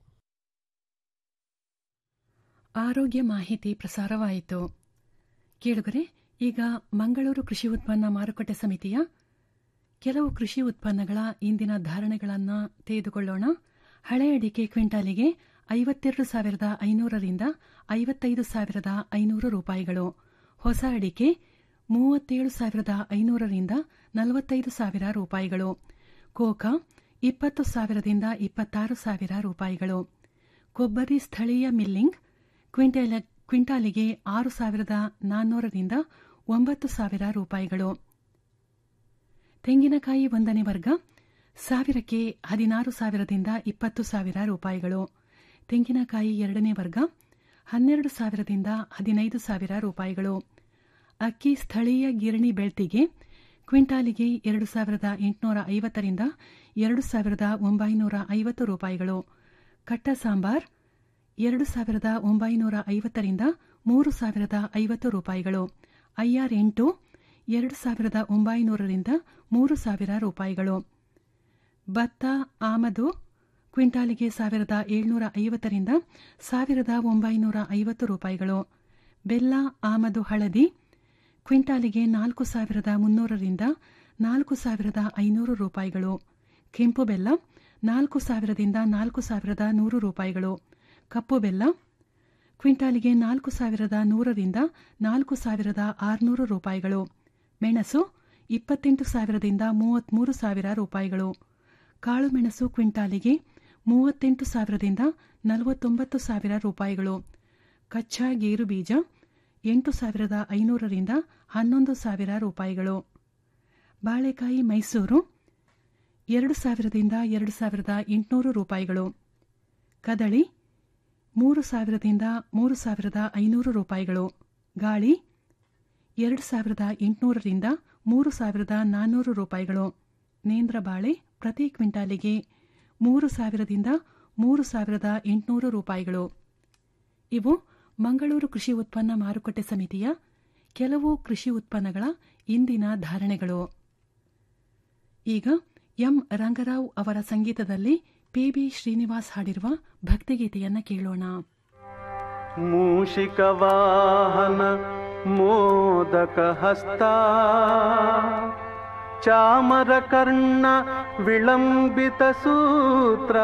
ಆರೋಗ್ಯ ಮಾಹಿತಿ ಪ್ರಸಾರವಾಯಿತು ಕೇಳುಗರೆ ಈಗ ಮಂಗಳೂರು ಕೃಷಿ ಉತ್ಪನ್ನ ಮಾರುಕಟ್ಟೆ ಸಮಿತಿಯ ಕೆಲವು ಕೃಷಿ ಉತ್ಪನ್ನಗಳ ಇಂದಿನ ಧಾರಣೆಗಳನ್ನು ತೆಗೆದುಕೊಳ್ಳೋಣ ಹಳೆ ಅಡಿಕೆ ಕ್ವಿಂಟಾಲಿಗೆ ಐವತ್ತೆರಡು ಸಾವಿರದ ಐನೂರರಿಂದ ಐವತ್ತೈದು ಸಾವಿರದ ಐನೂರು ರೂಪಾಯಿಗಳು ಹೊಸ ಅಡಿಕೆ ಮೂವತ್ತೇಳು ಸಾವಿರದ ಐನೂರರಿಂದ ನಲವತ್ತೈದು ಸಾವಿರ ರೂಪಾಯಿಗಳು ಕೋಕಾ ಇಪ್ಪತ್ತು ಸಾವಿರದಿಂದ ಇಪ್ಪತ್ತಾರು ಸಾವಿರ ರೂಪಾಯಿಗಳು ಕೊಬ್ಬರಿ ಸ್ಥಳೀಯ ಮಿಲ್ಲಿಂಗ್ ಕ್ವಿಂಟಲ್ ಕ್ವಿಂಟಾಲಿಗೆ ಆರು ಸಾವಿರದ ನಾನ್ನೂರರಿಂದ ಒಂಬತ್ತು ಸಾವಿರ ರೂಪಾಯಿಗಳು ತೆಂಗಿನಕಾಯಿ ಒಂದನೇ ವರ್ಗ ಸಾವಿರಕ್ಕೆ ಹದಿನಾರು ಸಾವಿರದಿಂದ ಇಪ್ಪತ್ತು ಸಾವಿರ ರೂಪಾಯಿಗಳು ತೆಂಗಿನಕಾಯಿ ಎರಡನೇ ವರ್ಗ ಹನ್ನೆರಡು ಸಾವಿರದಿಂದ ಹದಿನೈದು ಸಾವಿರ ರೂಪಾಯಿಗಳು ಅಕ್ಕಿ ಸ್ಥಳೀಯ ಗಿರಣಿ ಬೆಳ್ತಿಗೆ ಕ್ವಿಂಟಾಲಿಗೆ ಎರಡು ಸಾವಿರದ ಎಂಟುನೂರ ಐವತ್ತರಿಂದ ಎರಡು ಸಾವಿರದ ಒಂಬೈನೂರ ಐವತ್ತು ರೂಪಾಯಿಗಳು ಕಟ್ಟ ಸಾಂಬಾರ್ ಎರಡು ಸಾವಿರದ ಒಂಬೈನೂರ ಐವತ್ತರಿಂದ ಮೂರು ಸಾವಿರದ ಐವತ್ತು ರೂಪಾಯಿಗಳು ಐಆರ್ ಎಂಟು ಎರಡು ಸಾವಿರದ ಒಂಬೈನೂರರಿಂದ ಮೂರು ಸಾವಿರ ರೂಪಾಯಿಗಳು ಭತ್ತ ಆಮದು ಕ್ವಿಂಟಾಲಿಗೆ ಸಾವಿರದ ಏಳ್ನೂರ ಐವತ್ತರಿಂದ ಸಾವಿರದ ಒಂಬೈನೂರ ಐವತ್ತು ರೂಪಾಯಿಗಳು ಬೆಲ್ಲ ಆಮದು ಹಳದಿ ಕ್ವಿಂಟಾಲಿಗೆ ನಾಲ್ಕು ಸಾವಿರದ ಮುನ್ನೂರರಿಂದ ನಾಲ್ಕು ಸಾವಿರದ ಐನೂರು ರೂಪಾಯಿಗಳು ಕೆಂಪು ಬೆಲ್ಲ ನಾಲ್ಕು ಸಾವಿರದಿಂದ ನಾಲ್ಕು ಸಾವಿರದ ನೂರು ರೂಪಾಯಿಗಳು ಕಪ್ಪು ಬೆಲ್ಲ ಕ್ವಿಂಟಾಲಿಗೆ ನಾಲ್ಕು ಸಾವಿರದ ನೂರರಿಂದ ನಾಲ್ಕು ಸಾವಿರದ ಆರುನೂರು ರೂಪಾಯಿಗಳು ಮೆಣಸು ಇಪ್ಪತ್ತೆಂಟು ಸಾವಿರದಿಂದ ಮೂವತ್ತ್ಮೂರು ಸಾವಿರ ರೂಪಾಯಿಗಳು ಕಾಳುಮೆಣಸು ಕ್ವಿಂಟಾಲಿಗೆ ಮೂವತ್ತೆಂಟು ಸಾವಿರದಿಂದ ನಲವತ್ತೊಂಬತ್ತು ಸಾವಿರ ರೂಪಾಯಿಗಳು ಕಚ್ಚಾ ಗೇರು ಬೀಜ ಎಂಟು ಸಾವಿರದ ಐನೂರರಿಂದ ಹನ್ನೊಂದು ಸಾವಿರ ರೂಪಾಯಿಗಳು ಬಾಳೆಕಾಯಿ ಮೈಸೂರು ಎರಡು ಸಾವಿರದಿಂದ ಎರಡು ಸಾವಿರದ ಎಂಟುನೂರು ರೂಪಾಯಿಗಳು ಕದಳಿ ಮೂರು ಸಾವಿರದಿಂದ ಮೂರು ಸಾವಿರದ ಐನೂರು ರೂಪಾಯಿಗಳು ಗಾಳಿ ಎರಡು ಸಾವಿರದ ಎಂಟುನೂರರಿಂದ ಮೂರು ಸಾವಿರದ ನಾನ್ನೂರು ರೂಪಾಯಿಗಳು ನೇಂದ್ರ ಬಾಳೆ ಪ್ರತಿ ಕ್ವಿಂಟಾಲಿಗೆ ಮೂರು ಸಾವಿರದಿಂದ ಮೂರು ಸಾವಿರದ ಎಂಟುನೂರು ರೂಪಾಯಿಗಳು ಇವು ಮಂಗಳೂರು ಕೃಷಿ ಉತ್ಪನ್ನ ಮಾರುಕಟ್ಟೆ ಸಮಿತಿಯ ಕೆಲವು ಕೃಷಿ ಉತ್ಪನ್ನಗಳ ಇಂದಿನ ಧಾರಣೆಗಳು ಈಗ ಎಂ ರಂಗರಾವ್ ಅವರ ಸಂಗೀತದಲ್ಲಿ ಪಿಬಿ ಶ್ರೀನಿವಾಸ್ ಹಾಡಿರುವ ಭಕ್ತಿಗೀತೆಯನ್ನ ಕೇಳೋಣ ಮೂಷಿಕವಾಹನ ಮೋದಕ ಹಸ್ತ ಚಾಮರಕರ್ಣ ವಿಳಂಬಿತ ಸೂತ್ರ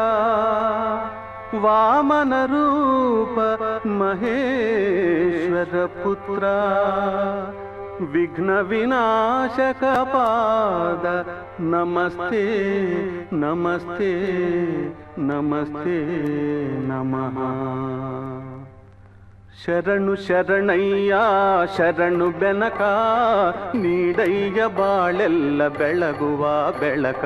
ವಾಮನ ರೂಪ ಮಹೇಶ್ವರ ಪುತ್ರ ವಿಘ್ನ ವಿನಾಶಕ ಪಾದ ನಮಸ್ತೆ ನಮಸ್ತೆ ನಮಸ್ತೆ ನಮಃ ಶರಣು ಶರಣಯ್ಯ ಶರಣು ಬೆನಕ ನೀಡಯ್ಯ ಬಾಳೆಲ್ಲ ಬೆಳಗುವ ಬೆಳಕ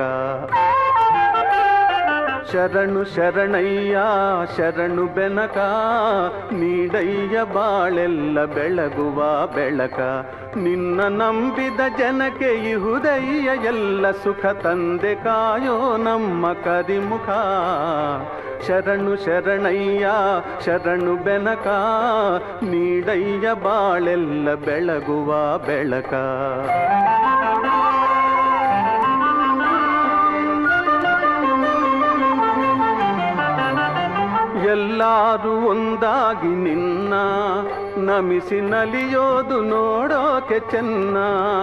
ಶರಣು ಶರಣಯ್ಯ ಶರಣು ಬೆನಕ ನೀಡಯ್ಯ ಬಾಳೆಲ್ಲ ಬೆಳಗುವ ಬೆಳಕ ನಿನ್ನ ನಂಬಿದ ಜನಕ್ಕೆ ಇಹುದಯ್ಯ ಎಲ್ಲ ಸುಖ ತಂದೆ ಕಾಯೋ ನಮ್ಮ ಕರಿಮುಖ ಶರಣು ಶರಣಯ್ಯ ಶರಣು ಬೆನಕ ನೀಡಯ್ಯ ಬಾಳೆಲ್ಲ ಬೆಳಗುವ ಬೆಳಕ ಎಲ್ಲರೂ ಒಂದಾಗಿ ನಿನ್ನ ನಮಿಸಿ ನಲಿಯೋದು ನೋಡೋಕೆ ಚೆನ್ನ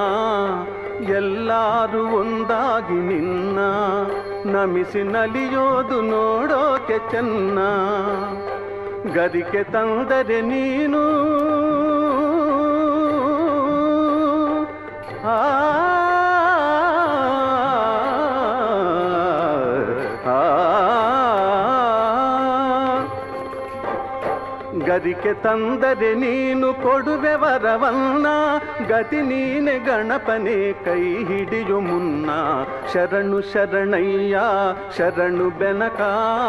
ಎಲ್ಲರೂ ಒಂದಾಗಿ ನಿನ್ನ ನಮಿಸಿ ನಲಿಯೋದು ನೋಡೋಕೆ ಚೆನ್ನ ಗರಿಕೆ ತಂದರೆ ನೀನು ಆ ಗರಿಕೆ ತಂದರೆ ನೀನು ಕೊಡುವೆ ವರವನ್ನ ಗತಿ ನೀನೆ ಗಣಪನೆ ಕೈ ಹಿಡಿಯು ಮುನ್ನ ಶರಣು ಶರಣಯ್ಯ ಶರಣು ಬೆನಕ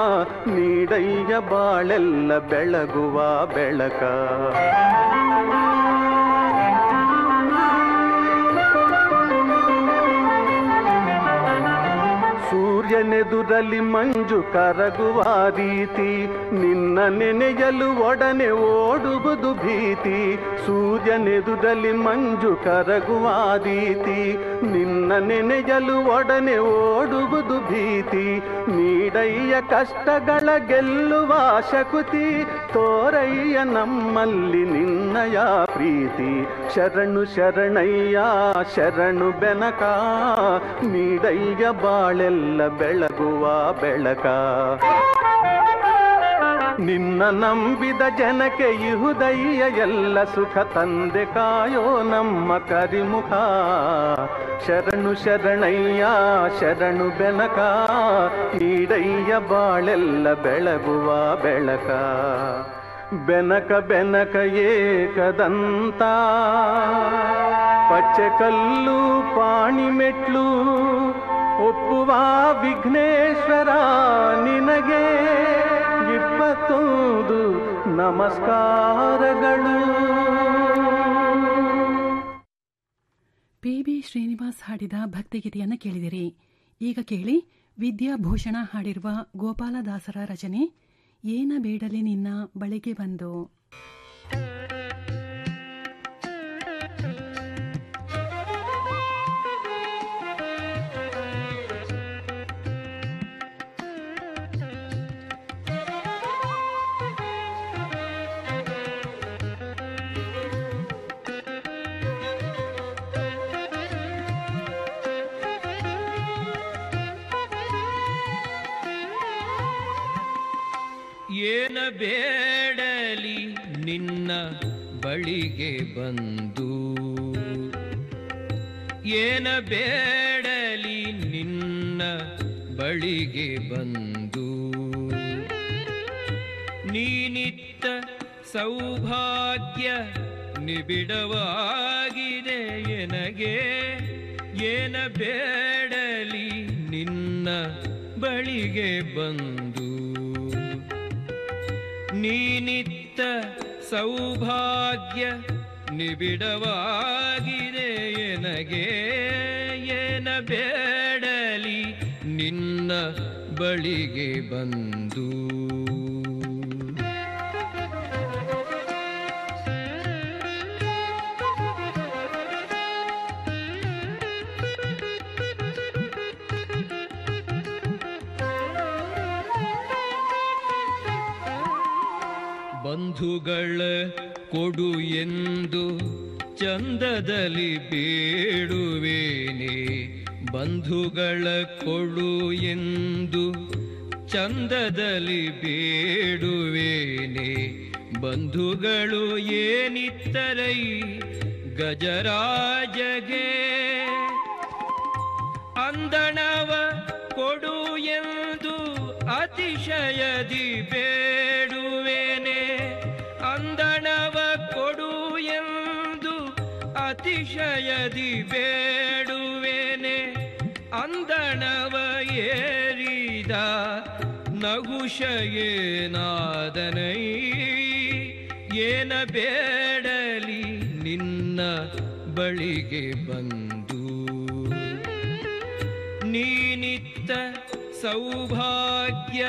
ನೀಡಯ್ಯ ಬಾಳೆಲ್ಲ ಬೆಳಗುವ ಬೆಳಕ ಸೂರ್ಯನೆದುರಲಿ ಮಂಜು ಕರಗುವ ರೀತಿ ನಿನ್ನ ನೆನೆಯಲು ಒಡನೆ ಓಡುವುದು ಭೀತಿ ಸೂರ್ಯನೆದುರಲಿ ಮಂಜು ಕರಗುವ ರೀತಿ ನಿನ್ನ ನೆನೆಯಲು ಒಡನೆ ಓಡುವುದು ಭೀತಿ ನೀಡಯ್ಯ ಕಷ್ಟಗಳ ಗೆಲ್ಲುವ ಶಕುತಿ ತೋರಯ್ಯ ನಮ್ಮಲ್ಲಿ ನಿನ್ನಯ ಪ್ರೀತಿ ಶರಣು ಶರಣಯ್ಯ ಶರಣು ಬೆನಕ ನೀಡಯ್ಯ ಬಾಳೆಲ್ಲ ಬೆಳಗುವ ಬೆಳಕ ನಿನ್ನ ನಂಬಿದ ಜನಕ್ಕೆ ಇಹುದಯ್ಯ ಎಲ್ಲ ಸುಖ ತಂದೆ ಕಾಯೋ ನಮ್ಮ ಕರಿಮುಖ ಶರಣು ಶರಣಯ್ಯ ಶರಣು ಬೆನಕ ನೀಡಯ್ಯ ಬಾಳೆಲ್ಲ ಬೆಳಗುವ ಬೆಳಕ ಬೆನಕ ಬೆನಕ ಏಕದಂತ ಪಚ್ಚೆ ಕಲ್ಲು ಪಾಣಿ ಮೆಟ್ಲು ಒಪ್ಪುವ ವಿಘ್ನೇಶ್ವರ ನಿನಗೆ ಇಪ್ಪತ್ತೊಂದು ನಮಸ್ಕಾರಗಳು ಪಿ ಬಿ ಶ್ರೀನಿವಾಸ್ ಹಾಡಿದ ಭಕ್ತಿಗೀತೆಯನ್ನು ಕೇಳಿದಿರಿ ಈಗ ಕೇಳಿ ವಿದ್ಯಾಭೂಷಣ ಹಾಡಿರುವ ಗೋಪಾಲದಾಸರ ರಚನೆ ಏನ ಬೇಡಲಿ ನಿನ್ನ ಬಳಿಗೆ ಬಂದು ಏನ ಬೇಡಲಿ ನಿನ್ನ ಬಳಿಗೆ ಬಂದು ಏನ ಬೇಡಲಿ ನಿನ್ನ ಬಳಿಗೆ ಬಂದು ನೀನಿತ್ತ ಸೌಭಾಗ್ಯ ನಿಬಿಡವಾಗಿದೆ ಎನಗೆ ಏನ ಬೇಡಲಿ ನಿನ್ನ ಬಳಿಗೆ ಬಂದು ನೀನಿತ್ತ ಸೌಭಾಗ್ಯ ನಿಬಿಡವಾಗಿದೆ ಎನಗೆ ಏನ ಬೇಡಲಿ ನಿನ್ನ ಬಳಿಗೆ ಬಂದು ಬಂಧುಗಳ ಕೊಡು ಎಂದು ಚಂದದಲ್ಲಿ ಬೇಡುವೇನೆ ಬಂಧುಗಳ ಕೊಡು ಎಂದು ಚಂದದಲ್ಲಿ ಬೇಡುವೇನೆ ಬಂಧುಗಳು ಏನಿತ್ತರೈ ಗಜರಾಜಗೆ ಅಂದಣವ ಕೊಡು ಎಂದು ಅತಿಶಯದಿ ಬೇಡುವೇನೆ ಅಂದಣವ ಕೊಡು ಎಂದು ಅತಿಶಯದಿ ಬೇಡುವೇನೆ ಅಂದಣವ ಏರಿದ ನಗುಷಯೇನಾದನೈ ಏನ ಬೇಡಲಿ ನಿನ್ನ ಬಳಿಗೆ ಬಂದು ನೀನಿತ್ತ ಸೌಭಾಗ್ಯ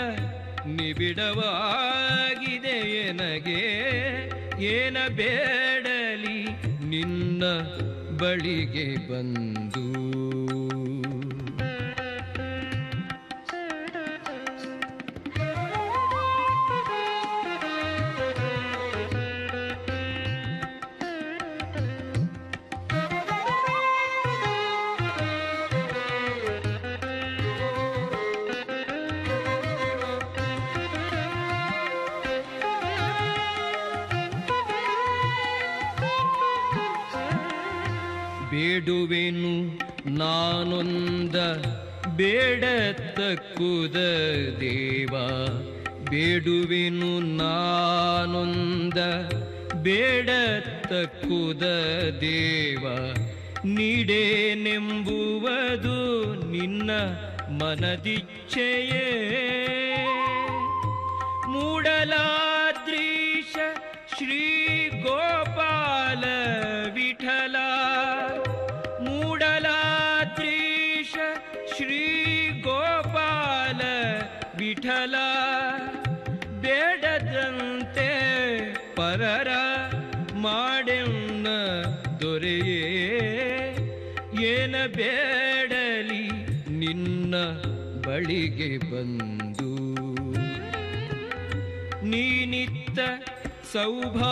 ನಿಬಿಡವಾಗಿದೆ ಎನಗೆ ಏನ ಬೇಡಲಿ ನಿನ್ನ ಬಳಿಗೆ ಬಂದು ಬೇಡುವೆನು ನಾನೊಂದ ಬೇಡತಕ್ಕುದ ದೇವ ಬೇಡುವೆನು ನಾನೊಂದ ಬೇಡತಕ್ಕುದ ದೇವ ನೀಡೇನೆಂಬುವುದು ನಿನ್ನ ಮನದಿಚ್ಛೆಯೇ ಮೂಡಲಾದ್ರೀಶ ಶ್ರೀ ಗೋಪಾಲ ವಿಠಲ ಮೂಡಲಾದ್ರೀಶ ಶ್ರೀ ಗೋಪಾಲ ವಿಠಲ ಬೇಡದಂತೆ ಪರರ ಮಾಡೆನ್ನ ದೊರೆಯೇ ಏನ ಬೇಡಲಿ ನಿನ್ನ ಬಳಿಗೆ ಬಂದು ನೀನಿತ್ತ ಸೌಭಾ